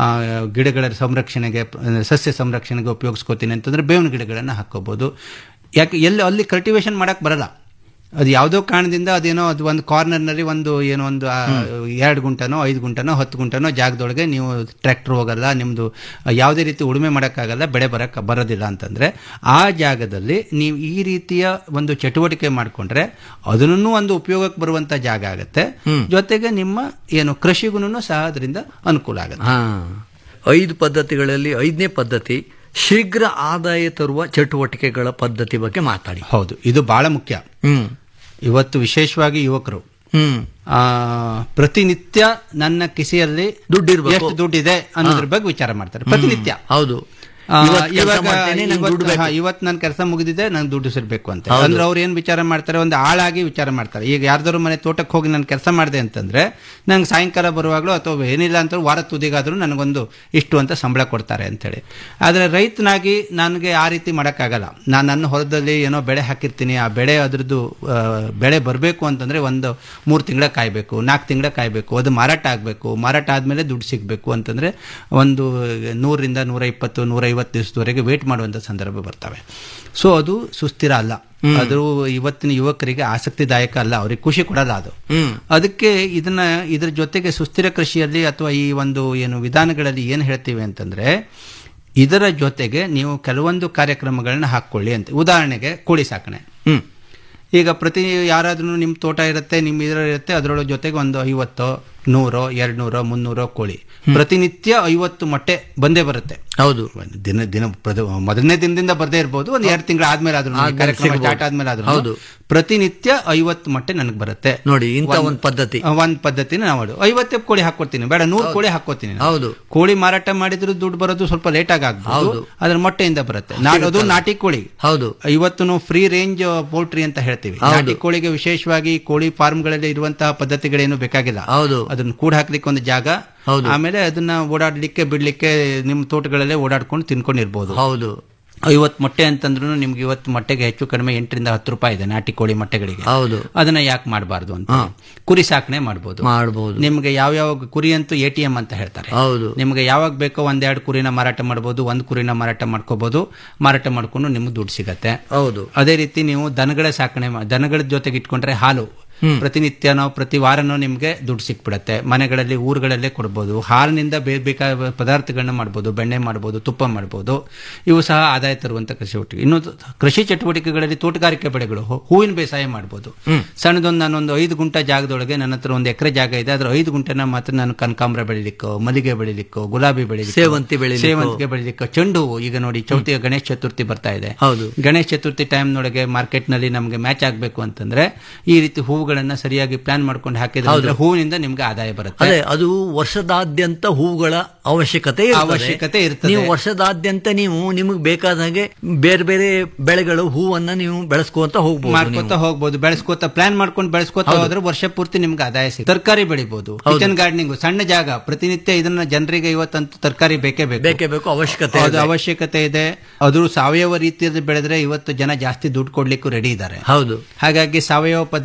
[SPEAKER 10] ಗಿಡಗಳ ಸಂರಕ್ಷಣೆಗೆ ಅಂದ್ರೆ ಸಸ್ಯ ಸಂರಕ್ಷಣೆಗೆ ಉಪಯೋಗಿಸ್ಕೋತೀನಿ ಅಂತಂದ್ರೆ ಬೇವಿನ ಗಿಡಗಳನ್ನ ಹಾಕೋಬಹುದು ಯಾಕೆ ಎಲ್ಲಿ ಅಲ್ಲಿ ಕಲ್ಟಿವೇಶನ್ ಮಾಡಕ್ ಬರಲ್ಲ ಅದು ಯಾವುದೋ ಕಾರಣದಿಂದ ಅದೇನೋ ಅದು ಒಂದು ಕಾರ್ನರ್ನಲ್ಲಿ ಒಂದು ಏನೋ ಒಂದು ಆ, ಎರಡು ಗುಂಟನೋ ಐದು ಗುಂಟನೋ ಹತ್ತು ಗುಂಟನೋ ಜಾಗದೊಳಗೆ ನೀವು ಟ್ರ್ಯಾಕ್ಟರ್ ಹೋಗಲ್ಲ ನಿಮ್ಮದು ಯಾವುದೇ ರೀತಿ ಉಳುಮೆ ಮಾಡೋಕ್ಕಾಗಲ್ಲ ಬೆಳೆ ಬರಕ್ಕೆ ಬರೋದಿಲ್ಲ ಅಂತಂದ್ರೆ ಆ ಜಾಗದಲ್ಲಿ ನೀವು ಈ ರೀತಿಯ ಒಂದು ಚಟುವಟಿಕೆ ಮಾಡಿಕೊಂಡ್ರೆ ಅದನ್ನು ಒಂದು ಉಪಯೋಗಕ್ಕೆ ಬರುವಂತ ಜಾಗ ಆಗುತ್ತೆ ಜೊತೆಗೆ ನಿಮ್ಮ ಏನು ಕೃಷಿಗೂ ಸಹ ಅದರಿಂದ ಅನುಕೂಲ ಆಗುತ್ತೆ
[SPEAKER 7] ಹಾ ಐದು ಪದ್ಧತಿಗಳಲ್ಲಿ ಐದನೇ ಪದ್ಧತಿ ಶೀಘ್ರ ಆದಾಯ ತರುವ ಚಟುವಟಿಕೆಗಳ ಪದ್ಧತಿ ಬಗ್ಗೆ ಮಾತಾಡಿ
[SPEAKER 10] ಹೌದು ಇದು ಬಹಳ ಮುಖ್ಯ
[SPEAKER 7] ಹ್ಮ್
[SPEAKER 10] ಇವತ್ತು ವಿಶೇಷವಾಗಿ ಯುವಕರು
[SPEAKER 7] ಹ್ಮ್
[SPEAKER 10] ಆ, ಪ್ರತಿನಿತ್ಯ ನನ್ನ ಕಿಸೆಯಲ್ಲಿ
[SPEAKER 7] ದುಡ್ಡಿರ್ಬೇಕು.
[SPEAKER 10] ಎಷ್ಟು ದುಡ್ಡಿದೆ ಅನ್ನೋದ್ರ ಬಗ್ಗೆ ವಿಚಾರ ಮಾಡ್ತಾರೆ ಪ್ರತಿನಿತ್ಯ
[SPEAKER 7] ಹೌದು
[SPEAKER 10] ಆ,
[SPEAKER 7] ಇವತ್ತು ಕೆಲ್ಸ
[SPEAKER 10] ಇವಾಗ
[SPEAKER 7] ಮಾಡ್ತೇನೆ, ನಂಗೆ ದುಡ್ಡು
[SPEAKER 10] ಇವತ್ತು
[SPEAKER 7] ಬೇಕು.
[SPEAKER 10] ಹಾ, ಇವತ್ತು ನನ್ನ ಕೆಲಸ ಮುಗಿದಿದೆ ನಂಗೆ ದುಡ್ಡು ಸಿರ್ಬೇಕು ಅಂತ
[SPEAKER 7] ಹೌದು.
[SPEAKER 10] ಅಂದ್ರೆ ಅವ್ರು ಏನ್ ವಿಚಾರ ಮಾಡ್ತಾರೆ ಒಂದು ಆಳಾಗಿ ವಿಚಾರ ಮಾಡ್ತಾರೆ ಈಗ ಯಾರ್ದಾರು ಮನೆ ತೋಟಕ್ಕೆ ಹೋಗಿ ನಾನು ಕೆಲಸ ಮಾಡಿದೆ ಅಂತಂದ್ರೆ ನಂಗೆ ಸಾಯಂಕಾಲ ಬರುವಾಗಲೂ ಅಥವಾ ಏನಿಲ್ಲ ಅಂತ ವಾರ ತುದಿಗಾದ್ರೂ ನನಗೊಂದು ಇಷ್ಟು ಅಂತ ಸಂಬಳ ಕೊಡ್ತಾರೆ ಅಂತೇಳಿ ಆದ್ರೆ ರೈತನಾಗಿ ನನಗೆ ಆ ರೀತಿ ಮಾಡೋಕ್ಕಾಗಲ್ಲ ನಾನು ನನ್ನ ಹೊಲದಲ್ಲಿ ಏನೋ ಬೆಳೆ ಹಾಕಿರ್ತೀನಿ ಆ ಬೆಳೆ ಅದ್ರದ್ದು ಆ, ಬೆಳೆ ಬರಬೇಕು ಅಂತಂದ್ರೆ ಒಂದು ಮೂರು ತಿಂಗಳ ಕಾಯಬೇಕು ನಾಲ್ಕು ತಿಂಗಳ ಕಾಯಬೇಕು ಅದು ಮಾರಾಟ ಆಗಬೇಕು ಮಾರಾಟ ಆದ್ಮೇಲೆ ದುಡ್ಡು ಸಿಗಬೇಕು ಅಂತಂದ್ರೆ ಒಂದು ನೂರರಿಂದ ನೂರ ಇಪ್ಪತ್ತು ನೂರ ಐವತ್ತು ದಿವಸದವರೆಗೆ ವೇಟ್ ಮಾಡುವಂತ ಸಂದರ್ಭ ಬರ್ತವೆ ಸೊ ಅದು ಸುಸ್ಥಿರ ಅಲ್ಲ ಅದು ಇವತ್ತಿನ ಯುವಕರಿಗೆ ಆಸಕ್ತಿದಾಯಕ ಅಲ್ಲ ಅವ್ರಿಗೆ ಖುಷಿ ಕೊಡಲ್ಲ ಅದು ಅದಕ್ಕೆ ಇದನ್ನ ಇದ್ರ ಜೊತೆಗೆ ಸುಸ್ಥಿರ ಕೃಷಿಯಲ್ಲಿ ಅಥವಾ ಈ ಒಂದು ಏನು ವಿಧಾನಗಳಲ್ಲಿ ಏನು ಹೇಳ್ತೀವಿ ಅಂತಂದ್ರೆ ಇದರ ಜೊತೆಗೆ ನೀವು ಕೆಲವೊಂದು ಕಾರ್ಯಕ್ರಮಗಳನ್ನ ಹಾಕೊಳ್ಳಿ ಅಂತ ಉದಾಹರಣೆಗೆ ಕೋಳಿ ಸಾಕಣೆ
[SPEAKER 7] ಹ್ಮ್
[SPEAKER 10] ಈಗ ಪ್ರತಿ ಯಾರಾದ್ರೂ ನಿಮ್ಮ ತೋಟ ಇರುತ್ತೆ ನಿಮ್ಮ ಇದರ ಇರುತ್ತೆ ಅದರೊಳಗೆ ಜೊತೆಗೆ ಒಂದು ಐವತ್ತೋ ನೂರೋ ಎರಡು ನೂರೋ ಮುನ್ನೂರೋ ಕೋಳಿ ಪ್ರತಿನಿತ್ಯ ಐವತ್ತು ಮೊಟ್ಟೆ ಬಂದೇ ಬರುತ್ತೆ
[SPEAKER 7] ಹೌದು
[SPEAKER 10] ಒಂದು ದಿನ ದಿನ ಪ್ರದ- ಮೊದಲನೇ ದಿನದಿಂದ ಬರ್ದೇ ಇರ್ಬೋದು ಒಂದು ಎರಡು ತಿಂಗಳ ಆದ್ಮೇಲೆ ಆದ್ರೂ
[SPEAKER 7] ಆದ್ಮೇಲೆ
[SPEAKER 10] ಕಾರ್ಯಕ್ರಮ
[SPEAKER 7] ಸಿಗ್ಬೋದು.
[SPEAKER 10] ಸ್ಟಾರ್ಟ್ ಆದ್ಮೇಲೆ ಆದ್ರೂ
[SPEAKER 7] ಹೌದು.
[SPEAKER 10] ಪ್ರತಿನಿತ್ಯ ಐವತ್ತು ಮೊಟ್ಟೆ ನನಗೆ ಬರುತ್ತೆ
[SPEAKER 7] ನೋಡಿ ಇಂಥ ಒಂದು ಪದ್ಧತಿ
[SPEAKER 10] ಒಂದ್ ಪದ್ಧತಿನ ನಾವು ಮಾಡು. ಐವತ್ತು ಕೋಳಿ ಹಾಕೊಡ್ತೀನಿ ಬೇಡ ನೂರು ಕೋಳಿ ಹಾಕೋತೀನಿ ನಾನು.
[SPEAKER 7] ಹೌದು.
[SPEAKER 10] ಕೋಳಿ ಮಾರಾಟ ಮಾಡಿದ್ರು ದುಡ್ಡು ಬರೋದು ಸ್ವಲ್ಪ ಲೇಟ್ ಆಗಿ ಆಗ್ಬೋದು
[SPEAKER 7] ಹೌದು.
[SPEAKER 10] ಅದ್ರ ಮೊಟ್ಟೆಯಿಂದ ಬರುತ್ತೆ ನಾನು ಅದು ನಾಟಿ ಕೋಳಿ
[SPEAKER 7] ಹೌದು
[SPEAKER 10] ಇವತ್ತು ಫ್ರೀ ರೇಂಜ್ ಪೋಲ್ಟ್ರಿ ಅಂತ ಹೇಳ್ತೀವಿ
[SPEAKER 7] ಹೌದು.
[SPEAKER 10] ನಾಟಿ ಕೋಳಿಗೆ ವಿಶೇಷವಾಗಿ ಕೋಳಿ ಫಾರ್ಮ್ಗಳಲ್ಲಿ ಇರುವಂತಹ ಪದ್ಧತಿಗಳೇನು ಬೇಕಾಗಿಲ್ಲ
[SPEAKER 7] ಹೌದು
[SPEAKER 10] ಅದನ್ನ ಕೂಡ ಹಾಕ್ಲಿಕ್ಕೆ ಒಂದು ಜಾಗ
[SPEAKER 7] ಹೌದು.
[SPEAKER 10] ಆಮೇಲೆ ಅದನ್ನ ಓಡಾಡ್ಲಿಕ್ಕೆ ಬಿಡ್ಲಿಕ್ಕೆ ನಿಮ್ಮ ತೋಟಗಳಲ್ಲೇ ಓಡಾಡ್ಕೊಂಡು ತಿನ್ಕೊಂಡಿರ್ಬೋದು
[SPEAKER 7] ಹೌದು
[SPEAKER 10] ಐವತ್ತು ಮೊಟ್ಟೆ ಅಂತಂದ್ರೂ ನಿಮ್ಗೆ ಇವತ್ತು ಮೊಟ್ಟೆಗೆ ಹೆಚ್ಚು ಕಡಿಮೆ ಎಂಟರಿಂದ ಹತ್ತು ರೂಪಾಯಿ ಇದೆ ನಾಟಿ ಕೋಳಿ ಮೊಟ್ಟೆಗಳಿಗೆ
[SPEAKER 7] ಹೌದು
[SPEAKER 10] ಅದನ್ನ ಯಾಕೆ ಮಾಡಬಾರ್ದು ಅಂತ ಕುರಿ ಸಾಕಣೆ ಮಾಡ್ಬೋದು
[SPEAKER 7] ಮಾಡ್ಬೋದು
[SPEAKER 10] ನಿಮ್ಗೆ ಯಾವ್ಯಾವ ಕುರಿ ಅಂತೂ ಎ ಟಿ ಎಂ ಅಂತ ಹೇಳ್ತಾರೆ
[SPEAKER 7] ಹೌದು
[SPEAKER 10] ನಿಮ್ಗೆ ಯಾವಾಗ ಬೇಕೋ ಒಂದೆರಡು ಕುರಿನ ಮಾರಾಟ ಮಾಡ್ಬೋದು ಒಂದು ಕುರಿನ ಮಾರಾಟ ಮಾಡ್ಕೋಬಹುದು ಮಾರಾಟ ಮಾಡ್ಕೊಂಡು ನಿಮ್ಗೆ ದುಡ್ಡು ಸಿಗತ್ತೆ
[SPEAKER 7] ಹೌದು
[SPEAKER 10] ಅದೇ ರೀತಿ ನೀವು ದನಗಳ ಸಾಕಣೆ ಮಾ- ದನಗಳ ಜೊತೆಗೆ ಇಟ್ಕೊಂಡ್ರೆ ಹಾಲು ಪ್ರತಿನಿತ್ಯನೋ ಪ್ರತಿ ವಾರನೋ ನಿಮ್ಗೆ ದುಡ್ಡು ಸಿಕ್ಬಿಡತ್ತೆ ಮನೆಗಳಲ್ಲಿ ಊರುಗಳಲ್ಲೇ ಕೊಡ್ಬೋದು ಹಾಲಿನಿಂದ ಬೇರೆ ಬೇಕಾದ ಪದಾರ್ಥಗಳನ್ನ ಮಾಡ್ಬೋದು ಬೆಣ್ಣೆ ಮಾಡ್ಬೋದು ತುಪ್ಪ ಮಾಡ್ಬೋದು ಇವು ಸಹ ಆದಾಯ ತರುವಂತ ಕೃಷಿ ಚಟುವಟಿಕೆ ಇನ್ನು ತ- ಕೃಷಿ ಚಟುವಟಿಕೆಗಳಲ್ಲಿ ತೋಟಗಾರಿಕೆ ಬೆಳೆಗಳು ಹೂ- ಹೂವಿನ ಬೇಸಾಯ ಮಾಡ್ಬೋದು ಸಣ್ಣದೊಂದು ನಾನೊಂದು ಐದು ಗುಂಟ ಜಾಗದೊಳಗೆ ನನ್ನ ಹತ್ರ ಒಂದು ಎಕರೆ ಜಾಗ ಇದೆ ಅದ್ರ ಐದು ಗುಂಟನ ಮಾತ್ರ ನಾನು ಕನಕಾಂಬರ ಬೆಳಿಲಿಕ್ಕೋ ಮಲ್ಲಿಗೆ ಬೆಳಿಲಿಕ್ಕೋ ಗುಲಾಬಿ ಬೆಳಿಲಿಕ್ಕೋ
[SPEAKER 7] ಸೇವಂತಿ ಬೆಳಿಲಿಕ್ಕೋ.
[SPEAKER 10] ಸೇವಂತಿಗೆ ಬೆಳಿಲಿಕ್ಕೋ ಚೆಂಡು ಹೂವು ಈಗ ನೋಡಿ ಚೌತಿ ಗಣೇಶ ಚತುರ್ಥಿ ಬರ್ತಾ ಇದೆ
[SPEAKER 7] ಹೌದು.
[SPEAKER 10] ಗಣೇಶ ಚತುರ್ಥಿ ಟೈಮ್ ನೊಳಗೆ ಮಾರ್ಕೆಟ್ ನಲ್ಲಿ ನಮಗೆ ಮ್ಯಾಚ್ ಆಗಬೇಕು ಅಂತಂದ್ರೆ ಈ ರೀತಿ ಹೂವುಗಳನ್ನ ಸರಿಯಾಗಿ ಪ್ಲಾನ್ ಮಾಡ್ಕೊಂಡು ಹಾಕಿದ್ರೆ ಅಂದ್ರೆ ಹೂವಿನಿಂದ ನಿಮ್ಗೆ ಆದಾಯ ಬರುತ್ತೆ
[SPEAKER 7] ಅದೇ ಅದು ವರ್ಷದಾದ್ಯಂತ ಹೂವುಗಳ ಅವಶ್ಯಕತೆ ಇರ್ತದೆ.
[SPEAKER 10] ಅವಶ್ಯಕತೆ ಇರ್ತದೆ.
[SPEAKER 7] ನೀವು ವರ್ಷದಾದ್ಯಂತ ನೀವು ನಿಮಗೆ ಬೇಕಾದ ಹಾಗೆ ಬೇರೆ ಬೇರೆ ಬೆಳೆಗಳು ಹೂವನ್ನ ನೀವು ಬೆಳೆಸ್ಕೊಂತ ಹೋಗ್ಬೋದು
[SPEAKER 10] ಮಾಡ್ಕೋತ ಹೋಗ್ಬೋದು ಬೆಳೆಸ್ಕೋತ ಪ್ಲಾನ್ ಮಾಡ್ಕೊಂಡು ಬೆಳೆಸ್ಕೋತ ಹೋದ್ರೆ ವರ್ಷ ಪೂರ್ತಿ ನಿಮ್ಗೆ ಆದಾಯ ಸಿಗುತ್ತೆ ತರಕಾರಿ ಬೆಳಿಬಹುದು ಕಿಚನ್ ಗಾರ್ಡನಿಂಗ್ ಸಣ್ಣ ಜಾಗ ಪ್ರತಿನಿತ್ಯ ಇದನ್ನ ಜನರಿಗೆ ಇವತ್ತಂತೂ ತರಕಾರಿ ಬೇಕೇ ಬೇಕು
[SPEAKER 7] ಬೇಕೇ ಬೇಕು ಅವಶ್ಯಕತೆ
[SPEAKER 10] ಅದು
[SPEAKER 7] ಇದೆ.
[SPEAKER 10] ಅವಶ್ಯಕತೆ ಇದೆ ಅದು ಸಾವಯವ ರೀತಿಯಲ್ಲಿ ಬೆಳೆದ್ರೆ ಇವತ್ತು ಜನ ಜಾಸ್ತಿ ದುಡ್ಡು ಕೊಡ್ಲಿಕ್ಕೂ ರೆಡಿ ಇದ್ದಾರೆ
[SPEAKER 7] ಹೌದು
[SPEAKER 10] ಹಾಗಾಗಿ ಸಾವಯವ ಪದ್ಧತಿಗಳನ್ನ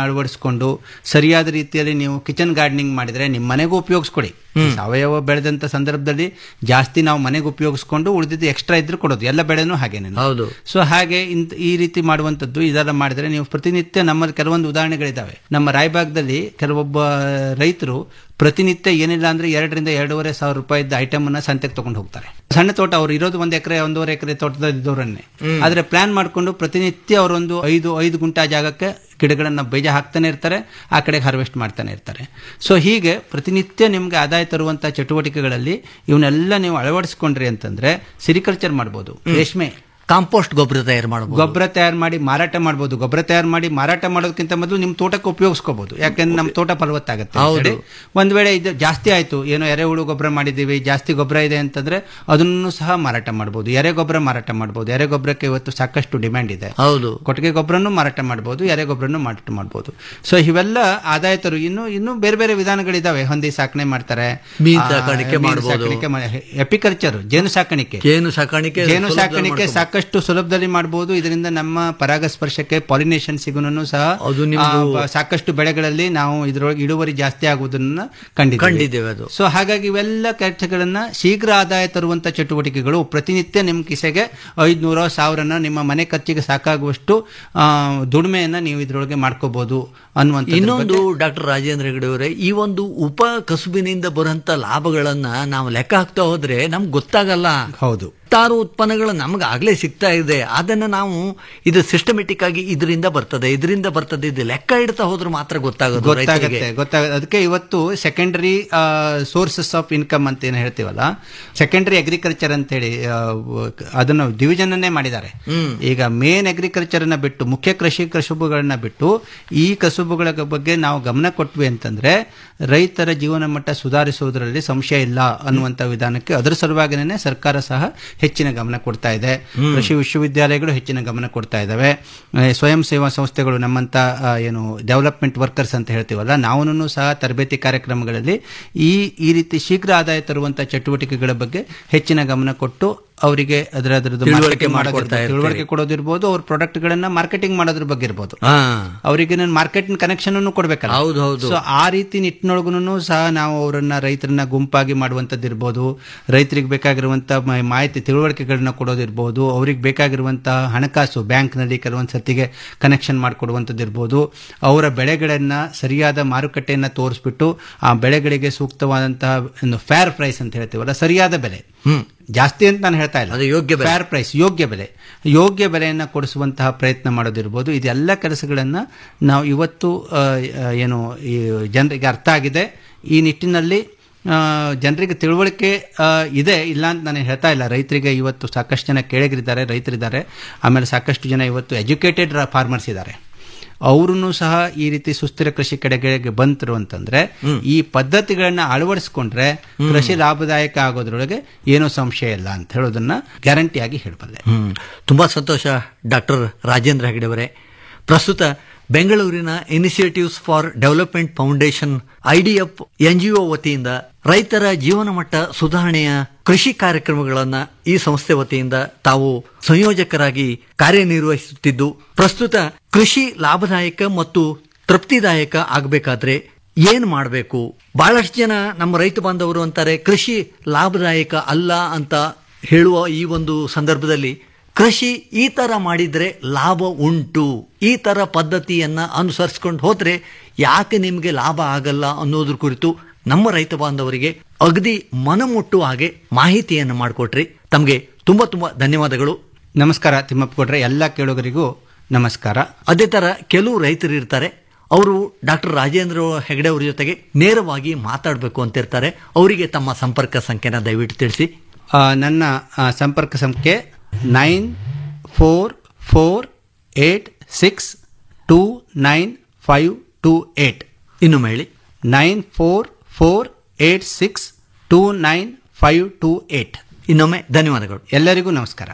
[SPEAKER 10] ಅಳವಡಿಸ್ಕೊಂಡು ಸರಿಯಾದ ರೀತಿಯಲ್ಲಿ ನೀವು ಕಿಚನ್ ಗಾರ್ಡನಿಂಗ್ ಮಾಡಿದ್ರೆ ನಿಮ್ಮ ಮನೆಗೂ ಉಪಯೋಗಿಸ್ಕೊಡಿ ಸಾವಯವ ಬೆಳೆದಂತ ಸಂದರ್ಭದಲ್ಲಿ ಜಾಸ್ತಿ ನಾವು ಮನೆಗೆ ಉಪಯೋಗಿಸ್ಕೊಂಡು ಉಳಿದಿದ್ದು ಎಕ್ಸ್ಟ್ರಾ ಇದ್ರೆ ಕೊಡೋದು ಎಲ್ಲ ಬೆಳೆನೂ ಹಾಗೇನೆ
[SPEAKER 7] ಹೌದು
[SPEAKER 10] ಸೊ ಹಾಗೆ ಇಂತ ಈ ರೀತಿ ಮಾಡುವಂಥದ್ದು ಇದೆಲ್ಲ ಮಾಡಿದ್ರೆ ನೀವು ಪ್ರತಿನಿತ್ಯ ನಮ್ಮಲ್ಲಿ ಕೆಲವೊಂದು ಉದಾಹರಣೆಗಳಿದ್ದಾವೆ ನಮ್ಮ ರಾಯಬಾಗದಲ್ಲಿ ಕೆಲವೊಬ್ಬ ರೈತರು ಪ್ರತಿನಿತ್ಯ ಏನಿಲ್ಲ ಅಂದ್ರೆ ಎರಡರಿಂದ ಎರಡೂವರೆ ಸಾವಿರ ರೂಪಾಯಿದ ಐಟಮ್ ಅನ್ನ ಸಂತೆಗೆ ತಗೊಂಡು ಹೋಗ್ತಾರೆ ಸಣ್ಣ ತೋಟ ಅವ್ರು ಇರೋದು ಒಂದ್ ಎಕರೆ ಒಂದೂವರೆ ಎಕರೆ ತೋಟದಲ್ಲಿದ್ದವರನ್ನೇ ಆದ್ರೆ ಪ್ಲಾನ್ ಮಾಡ್ಕೊಂಡು ಪ್ರತಿನಿತ್ಯ ಅವರೊಂದು ಐದು ಐದು ಗುಂಟಾ ಜಾಗಕ್ಕೆ ಗಿಡಗಳನ್ನ ಬೀಜ ಹಾಕ್ತಾನೆ ಇರ್ತಾರೆ ಆ ಕಡೆಗೆ ಹಾರ್ವೆಸ್ಟ್ ಮಾಡ್ತಾನೆ ಇರ್ತಾರೆ ಸೊ ಹೀಗೆ ಪ್ರತಿನಿತ್ಯ ನಿಮ್ಗೆ ಆದಾಯ ತರುವಂತ ಚಟುವಟಿಕೆಗಳಲ್ಲಿ ಇವನ್ನೆಲ್ಲ ನೀವು ಅಳವಡಿಸ್ಕೊಂಡ್ರಿ ಅಂತಂದ್ರೆ ಸಿರಿಕಲ್ಚರ್ ಮಾಡ್ಬೋದು ರೇಷ್ಮೆ
[SPEAKER 7] ಕಾಂಪೋಸ್ಟ್ ಗೊಬ್ಬರ ತಯಾರು ಮಾಡಬಹುದು
[SPEAKER 10] ಗೊಬ್ಬರ ತಯಾರು ಮಾಡಿ ಮಾರಾಟ ಮಾಡಬಹುದು ಗೊಬ್ಬರ ತಯಾರು ಮಾಡಿ ಮಾರಾಟ ಮಾಡೋದಕ್ಕಿಂತ ಮೊದಲು ನಿಮ್ಮ ತೋಟಕ್ಕೆ ಉಪಯೋಗಿಸ್ಕೋಬಹುದು ಯಾಕಂದ್ರೆ ನಮ್ಮ ತೋಟ ಫಲವತ್ತಾಗುತ್ತೆ
[SPEAKER 7] ಹೌದು.
[SPEAKER 10] ಅಂತೇಳಿ. ಒಂದ್ ವೇಳೆ ಇದು ಜಾಸ್ತಿ ಆಯ್ತು ಏನೋ ಎರೆಹುಳು ಗೊಬ್ಬರ ಮಾಡಿದೀವಿ ಜಾಸ್ತಿ ಗೊಬ್ಬರ ಇದೆ ಅಂತಂದ್ರೆ ಅದನ್ನು ಸಹ ಮಾರಾಟ ಮಾಡಬಹುದು ಎರೆ ಗೊಬ್ಬರ ಮಾರಾಟ ಮಾಡಬಹುದು ಎರೆ ಗೊಬ್ಬರಕ್ಕೆ ಇವತ್ತು ಸಾಕಷ್ಟು ಡಿಮ್ಯಾಂಡ್ ಇದೆ
[SPEAKER 7] ಹೌದು
[SPEAKER 10] ಕೊಟ್ಟಿಗೆ ಗೊಬ್ಬರನು ಮಾರಾಟ ಮಾಡಬಹುದು ಎರೆ ಗೊಬ್ಬರನು ಮಾರಾಟ ಮಾಡಬಹುದು ಸೊ ಇವೆಲ್ಲ ಆದಾಯ ತರು ಇನ್ನು ಇನ್ನು ಬೇರೆ ಬೇರೆ ವಿಧಾನಗಳಿದಾವೆ ಹೊಂದಿ ಸಾಕಣೆ ಮಾಡ್ತಾರೆ
[SPEAKER 7] ಮೀನ್
[SPEAKER 10] ಆ,
[SPEAKER 7] ಸಾಕಾಣಿಕೆ
[SPEAKER 10] ಮೀನ್
[SPEAKER 7] ಮಾಡ್ಬೋದು.
[SPEAKER 10] ಸಾಕಾಣಿಕೆ ಮಾ- ಎಪಿಕಲ್ಚರ್ ಜೇನು ಸಾಕಾಣಿಕೆ
[SPEAKER 7] ಜೇನು ಸಾಕಾಣಿಕೆ
[SPEAKER 10] ಜೇನು
[SPEAKER 7] ಸುಲಭದಲ್ಲಿ
[SPEAKER 10] ಸಾಕಾಣಿಕೆ
[SPEAKER 7] ಮಾಡ್ಕೊಬೋದು.
[SPEAKER 10] ಸಾಕಷ್ಟು ಸುಲಭದಲ್ಲಿ ಮಾಡಬಹುದು ಇದರಿಂದ ನಮ್ಮ ಪರಾಗಸ್ಪರ್ಶಕ್ಕೆ ಪಾಲಿನೇಷನ್ ಸಿಗುನೂ ಸಹ
[SPEAKER 7] ಅದು ನಿಮ್ದು-
[SPEAKER 10] ಆ, ಬ- ಸಾಕಷ್ಟು ಬೆಳೆಗಳಲ್ಲಿ ನಾವು ಇದರೊಳಗೆ ಇಳುವರಿ ಜಾಸ್ತಿ ಆಗುವುದನ್ನ
[SPEAKER 7] ಕಂಡಿದ್ದೇವೆ ಅದು.
[SPEAKER 10] ಸೊ ಹಾಗಾಗಿ ಇವೆಲ್ಲ ಕೆಲಸಗಳನ್ನ ಶೀಘ್ರ ಆದಾಯ ತರುವಂತ ಚಟುವಟಿಕೆಗಳು ಪ್ರತಿನಿತ್ಯ ನಿಮ್ಮ ಕಿಸೆಗೆ ಐದ್ನೂರ ಸಾವಿರನ ನಿಮ್ಮ ಮನೆ ಖರ್ಚಿಗೆ ಸಾಕಾಗುವಷ್ಟು ಆ, ದುಡಿಮೆಯನ್ನ ನೀವು ಇದರೊಳಗೆ ಮಾಡ್ಕೋಬಹುದು ಅನ್ನುವಂಥ
[SPEAKER 7] ಇನ್ನೊಂದು ಡಾಕ್ಟರ್ ರಾಜೇಂದ್ರ ಹೆಗಡೆ ಅವರೇ ಈ ಒಂದು ಉಪ ಕಸುಬಿನಿಂದ ಬರುವಂತ ಲಾಭಗಳನ್ನ ನಾವು ಲೆಕ್ಕ ಹಾಕ್ತಾ ಹೋದ್ರೆ ನಮ್ಗೆ ಗೊತ್ತಾಗಲ್ಲ
[SPEAKER 10] ಹೌದು
[SPEAKER 7] ಹತ್ತಾರು ಉತ್ಪನ್ನಗಳು ನಮ್ಗೆ ಆಗ್ಲೇ ಸಿಗ್ತಾ ಇದೆ ಅದನ್ನ ನಾವು ಇದು ಸಿಸ್ಟಮೆಟಿಕ್ ಆಗಿ ಇದರಿಂದ ಬರ್ತದೆ ಇದರಿಂದ ಬರ್ತದೆ ಇದು ಲೆಕ್ಕ ಇಡ್ತಾ ಹೋದ್ರೆ ಮಾತ್ರ ಗೊತ್ತಾಗೋದು
[SPEAKER 10] ಗೊತ್ತಾಗತ್ತೆ
[SPEAKER 7] ರೈತರಿಗೆ.
[SPEAKER 10] ಗೊತ್ತಾಗುತ್ತೆ ಅದಕ್ಕೆ ಇವತ್ತು ಸೆಕೆಂಡರಿ ಸೋರ್ಸಸ್ ಆಫ್ ಇನ್ಕಮ್ ಅಂತ ಏನು ಹೇಳ್ತೀವಲ್ಲ ಸೆಕೆಂಡರಿ ಅಗ್ರಿಕಲ್ಚರ್ ಅಂತ ಹೇಳಿ ಆ, ಅದನ್ನು ಡಿವಿಷನ್ ಅನ್ನೇ ಮಾಡಿದ್ದಾರೆ ಈಗ ಮೇನ್ ಅಗ್ರಿಕಲ್ಚರ್ ಅನ್ನ ಬಿಟ್ಟು ಮುಖ್ಯ ಕೃಷಿ ಕಸುಬುಗಳನ್ನ ಬಿಟ್ಟು ಈ ಕಸುಬುಗಳ ಬಗ್ಗೆ ನಾವು ಗಮನ ಕೊಟ್ವಿ ಅಂತಂದ್ರೆ ರೈತರ ಜೀವನ ಮಟ್ಟ ಸುಧಾರಿಸುವುದರಲ್ಲಿ ಸಂಶಯ ಇಲ್ಲ ಅನ್ನುವಂತ ವಿಧಾನಕ್ಕೆ ಅದರ ಸಲುವಾಗಿನೇ ಸರ್ಕಾರ ಸಹ ಹೆಚ್ಚಿನ ಗಮನ ಕೊಡ್ತಾ ಇದೆ ಕೃಷಿ ವಿಶ್ವವಿದ್ಯಾಲಯಗಳು ಹೆಚ್ಚಿನ ಗಮನ ಕೊಡ್ತಾ ಇದ್ದಾವೆ ಆ, ಸ್ವಯಂ ಸೇವಾ ಸಂಸ್ಥೆಗಳು ನಮ್ಮಂತ ಆ, ಏನು ಡೆವಲಪ್ಮೆಂಟ್ ವರ್ಕರ್ಸ್ ಅಂತ ಹೇಳ್ತೀವಲ್ಲ ನಾವು ಸಹ ತರಬೇತಿ ಕಾರ್ಯಕ್ರಮಗಳಲ್ಲಿ ಈ ಈ ರೀತಿ ಶೀಘ್ರ ಆದಾಯ ತರುವಂತ ಚಟುವಟಿಕೆಗಳ ಬಗ್ಗೆ ಹೆಚ್ಚಿನ ಗಮನ ಕೊಟ್ಟು ಅವರಿಗೆ ಅದರ ಅದರದ್ದು
[SPEAKER 7] ತಿಳುವಳಿಕೆ
[SPEAKER 10] marketing ಮಾಡೋದಿರ್ಬೋದು,
[SPEAKER 7] ಮಾಡ್ಕೊಡ್ತಾ ಇರ್ತೀವಿ.
[SPEAKER 10] ತಿಳುವಳಿಕೆ ಕೊಡೋದಿರ್ಬೋದು ಅವ್ರ ಪ್ರಾಡಕ್ಟ್ ಗಳನ್ನ ಮಾರ್ಕೆಟಿಂಗ್ ಮಾಡೋದ್ರ ಬಗ್ಗೆ ಇರ್ಬೋದು
[SPEAKER 7] ಹಾ
[SPEAKER 10] ಅವರಿಗೆ ಮಾರ್ಕೆಟ್ ಕನೆಕ್ಷನ್ ಅನ್ನು ಕೊಡ್ಬೇಕಲ್ಲ
[SPEAKER 7] ಹೌದು, ಹೌದು.
[SPEAKER 10] ಸೊ ಆ ರೀತಿ ನಿಟ್ಟಿನೊಳಗೂ ಸಹ ನಾವು ಅವರನ್ನ ರೈತರನ್ನ ಗುಂಪಾಗಿ ಮಾಡುವಂತದ್ದು ಇರ್ಬೋದು ರೈತರಿಗೆ ಬೇಕಾಗಿರುವಂತ ಮ- ಮಾಹಿತಿ ತಿಳುವಳಿಕೆಗಳನ್ನ ಕೊಡೋದಿರ್ಬೋದು ಅವ್ರಿಗೆ ಬೇಕಾಗಿರುವಂತಹ ಹಣಕಾಸು ಬ್ಯಾಂಕ್ನಲ್ಲಿ ಕೆಲವೊಂದು ಸತಿಗೆ ಕನೆಕ್ಷನ್ ಮಾಡಿಕೊಡುವಂಥದ್ದು ಇರ್ಬೋದು ಅವರ ಬೆಳೆಗಳನ್ನ ಸರಿಯಾದ ಮಾರುಕಟ್ಟೆಯನ್ನ ತೋರಿಸ್ಬಿಟ್ಟು ಆ ಬೆಳೆಗಳಿಗೆ ಸೂಕ್ತವಾದಂತಹ ಒಂದು ಫೇರ್ ಪ್ರೈಸ್ ಅಂತ ಹೇಳ್ತೀವಲ್ಲ ಸರಿಯಾದ ಬೆಲೆ
[SPEAKER 7] ಹ್ಮ್
[SPEAKER 10] ಜಾಸ್ತಿ ಅಂತ ನಾನು ಹೇಳ್ತಾ ಇಲ್ಲ
[SPEAKER 7] ಅದು ಯೋಗ್ಯ ಬೆಲೆ.
[SPEAKER 10] ಫೇರ್ ಪ್ರೈಸ್ ಯೋಗ್ಯ ಬೆಲೆ ಯೋಗ್ಯ ಬೆಲೆಯನ್ನು ಕೊಡಿಸುವಂತಹ ಪ್ರಯತ್ನ ಮಾಡೋದಿರ್ಬೋದು ಇದೆಲ್ಲ ಕೆಲಸಗಳನ್ನ ನಾವು ಇವತ್ತು ಆ, ಆ, ಏನು ಈ ಜನರಿಗೆ ಅರ್ಥ ಆಗಿದೆ ಈ ನಿಟ್ಟಿನಲ್ಲಿ ಆ, ಜನರಿಗೆ ತಿಳುವಳಿಕೆ ಆ, ಇದೆ ಇಲ್ಲ ಅಂತ ನಾನು ಹೇಳ್ತಾ ಇಲ್ಲ ರೈತರಿಗೆ ಇವತ್ತು ಸಾಕಷ್ಟು ಜನ ಕೇಳಗರಿದ್ದಾರೆ ರೈತರಿದ್ದಾರೆ ಆಮೇಲೆ ಸಾಕಷ್ಟು ಜನ ಇವತ್ತು ಎಜುಕೇಟೆಡ್ ಫಾರ್ಮರ್ಸ್ ಇದ್ದಾರೆ ಅವರು ಸಹ ಈ ರೀತಿ ಸುಸ್ಥಿರ ಕೃಷಿ ಕಡೆಗೆ ಬಂತರು ಅಂತಂದ್ರೆ ಈ ಪದ್ಧತಿಗಳನ್ನ ಅಳವಡಿಸ್ಕೊಂಡ್ರೆ ಕೃಷಿ ಲಾಭದಾಯಕ ಆಗೋದ್ರೊಳಗೆ ಏನೋ ಸಂಶಯ ಇಲ್ಲ ಅಂತ ಹೇಳೋದನ್ನ ಗ್ಯಾರಂಟಿಯಾಗಿ ಹೇಳಬಲ್ಲೆ
[SPEAKER 7] ಹ್ಮ್ ತುಂಬಾ ಸಂತೋಷ ಡಾಕ್ಟರ್ ರಾಜೇಂದ್ರ ಹೆಗಡೆ ಅವರೇ ಪ್ರಸ್ತುತ ಬೆಂಗಳೂರಿನ initiatives for development foundation IDF NGO ವತಿಯಿಂದ ರೈತರ ಜೀವನ ಮಟ್ಟ ಸುಧಾರಣೆಯ ಕೃಷಿ ಕಾರ್ಯಕ್ರಮಗಳನ್ನ ಈ ಸಂಸ್ಥೆ ವತಿಯಿಂದ ತಾವು ಸಂಯೋಜಕರಾಗಿ ಕಾರ್ಯನಿರ್ವಹಿಸುತ್ತಿದ್ದು ಪ್ರಸ್ತುತ ಕೃಷಿ ಲಾಭದಾಯಕ ಮತ್ತು ತೃಪ್ತಿದಾಯಕ ಆಗಬೇಕಾದ್ರೆ ಏನ್ ಮಾಡಬೇಕು ಬಹಳಷ್ಟು ಜನ ನಮ್ಮ ರೈತ ಬಾಂಧವರು ಅಂತಾರೆ ಕೃಷಿ ಲಾಭದಾಯಕ ಅಲ್ಲ ಅಂತ ಹೇಳುವ ಈ ಒಂದು ಸಂದರ್ಭದಲ್ಲಿ ಕೃಷಿ ಈ ತರ ಮಾಡಿದ್ರೆ ಲಾಭ ಉಂಟು ಈ ತರ ಪದ್ಧತಿಯನ್ನ ಅನುಸರಿಸ್ಕೊಂಡು ಹೋದ್ರೆ ಯಾಕೆ ನಿಮಗೆ ಲಾಭ ಆಗಲ್ಲ ಅನ್ನೋದ್ರ ಕುರಿತು ನಮ್ಮ ರೈತ ಬಾಂಧವರಿಗೆ ಅಗದಿ ಮನಮುಟ್ಟುವ ಹಾಗೆ ಮಾಹಿತಿಯನ್ನು ಮಾಡಿಕೊಟ್ರಿ ತಮಗೆ ತುಂಬಾ ತುಂಬಾ ಧನ್ಯವಾದಗಳು
[SPEAKER 10] ನಮಸ್ಕಾರ ತಿಮ್ಮಪ್ಪ ಕೊಟ್ರೆ ಎಲ್ಲ ಕೇಳುಗರಿಗೂ ನಮಸ್ಕಾರ
[SPEAKER 7] ಅದೇ ತರ ಕೆಲವು ರೈತರು ಇರ್ತಾರೆ ಅವರು ಡಾಕ್ಟರ್ ರಾಜೇಂದ್ರ ಹೆಗಡೆ ಅವರ ಜೊತೆಗೆ ನೇರವಾಗಿ ಮಾತಾಡಬೇಕು ಅಂತ ಇರ್ತಾರೆ ಅವರಿಗೆ ತಮ್ಮ ಸಂಪರ್ಕ ಸಂಖ್ಯೆನ ದಯವಿಟ್ಟು ತಿಳಿಸಿ
[SPEAKER 10] ಆ, ನನ್ನ ಆ, ಸಂಪರ್ಕ ಸಂಖ್ಯೆ nine four four eight six two nine five two eight
[SPEAKER 7] ಇನ್ನೊಮ್ಮೆ ಹೇಳಿ
[SPEAKER 10] nine four four eight six two nine five two eight
[SPEAKER 7] ಇನ್ನೊಮ್ಮೆ ಧನ್ಯವಾದಗಳು
[SPEAKER 10] ಎಲ್ಲರಿಗೂ ನಮಸ್ಕಾರ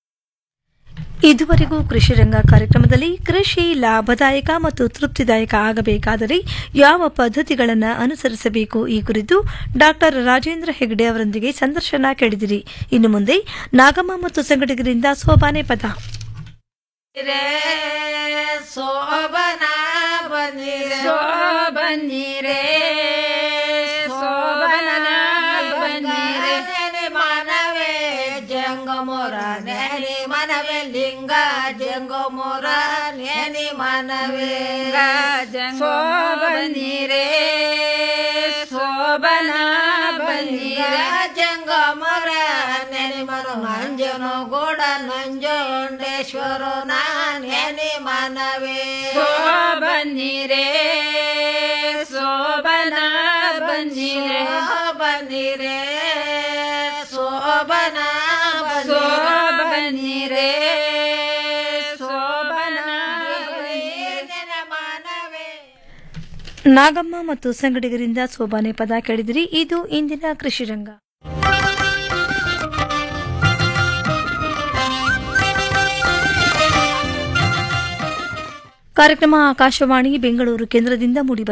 [SPEAKER 4] ಇದುವರೆಗೂ ಕೃಷಿ ರಂಗ ಕಾರ್ಯಕ್ರಮದಲ್ಲಿ ಕೃಷಿ ಲಾಭದಾಯಕ ಮತ್ತು ತೃಪ್ತಿದಾಯಕ ಆಗಬೇಕಾದರೆ ಯಾವ ಪದ್ಧತಿಗಳನ್ನು ಅನುಸರಿಸಬೇಕು ಈ ಕುರಿತು ಡಾಕ್ಟರ್ ರಾಜೇಂದ್ರ ಹೆಗ್ಡೆ ಅವರೊಂದಿಗೆ ಸಂದರ್ಶನ ಕೇಳಿದಿರಿ ಇನ್ನು ಮುಂದೆ ನಾಗಮ್ಮ ಮತ್ತು ಸಂಘಟಕರಿಂದ ಸೋಬಾನೆ ಪದ
[SPEAKER 11] ಸೋಬನ ಬನ್ನಿರೆ ಸೋ ಬನ್ನಿರೆ ಶೋಭನ ಬನ್ನಿರೆ ನೆನೆ ಮನವೇ ಜಂಗಮೋರ ನೆನೆ ಮನವೇ ಲಿಂಗ ಜಂಗಮೋರ ನೆನೆ ಮನವೇ ಜಂಗೋ ಬನ್ನಿರೆ ಶೋಭನ ಬನ್ನಿರ ಜಂಗಮರ ನೆನೆ ಮನ ನಂಜನು ಗೋಡ ನಂಜುಂಡೇಶ್ವರ ನೆನೆ ಮನವೇ ಬನ್ನಿರೆ ಶೋಭನ ಬನ್ನಿರೆ ಬನ್ನಿರೆ ಶೋಭನ ಬನ್ನಿರೆ ಶೋಭನ ಮನವೇ
[SPEAKER 4] ನಾಗಮ್ಮ ಮತ್ತು ಸಂಗಡಿಗರಿಂದ ಸೋಬಾನೆ ಪದ ಕೇಳಿದಿರಿ ಇದು ಇಂದಿನ ಕೃಷಿ ರಂಗ ಕಾರ್ಯಕ್ರಮ ಆಕಾಶವಾಣಿ ಬೆಂಗಳೂರು ಕೇಂದ್ರದಿಂದ ಮೂಡಿ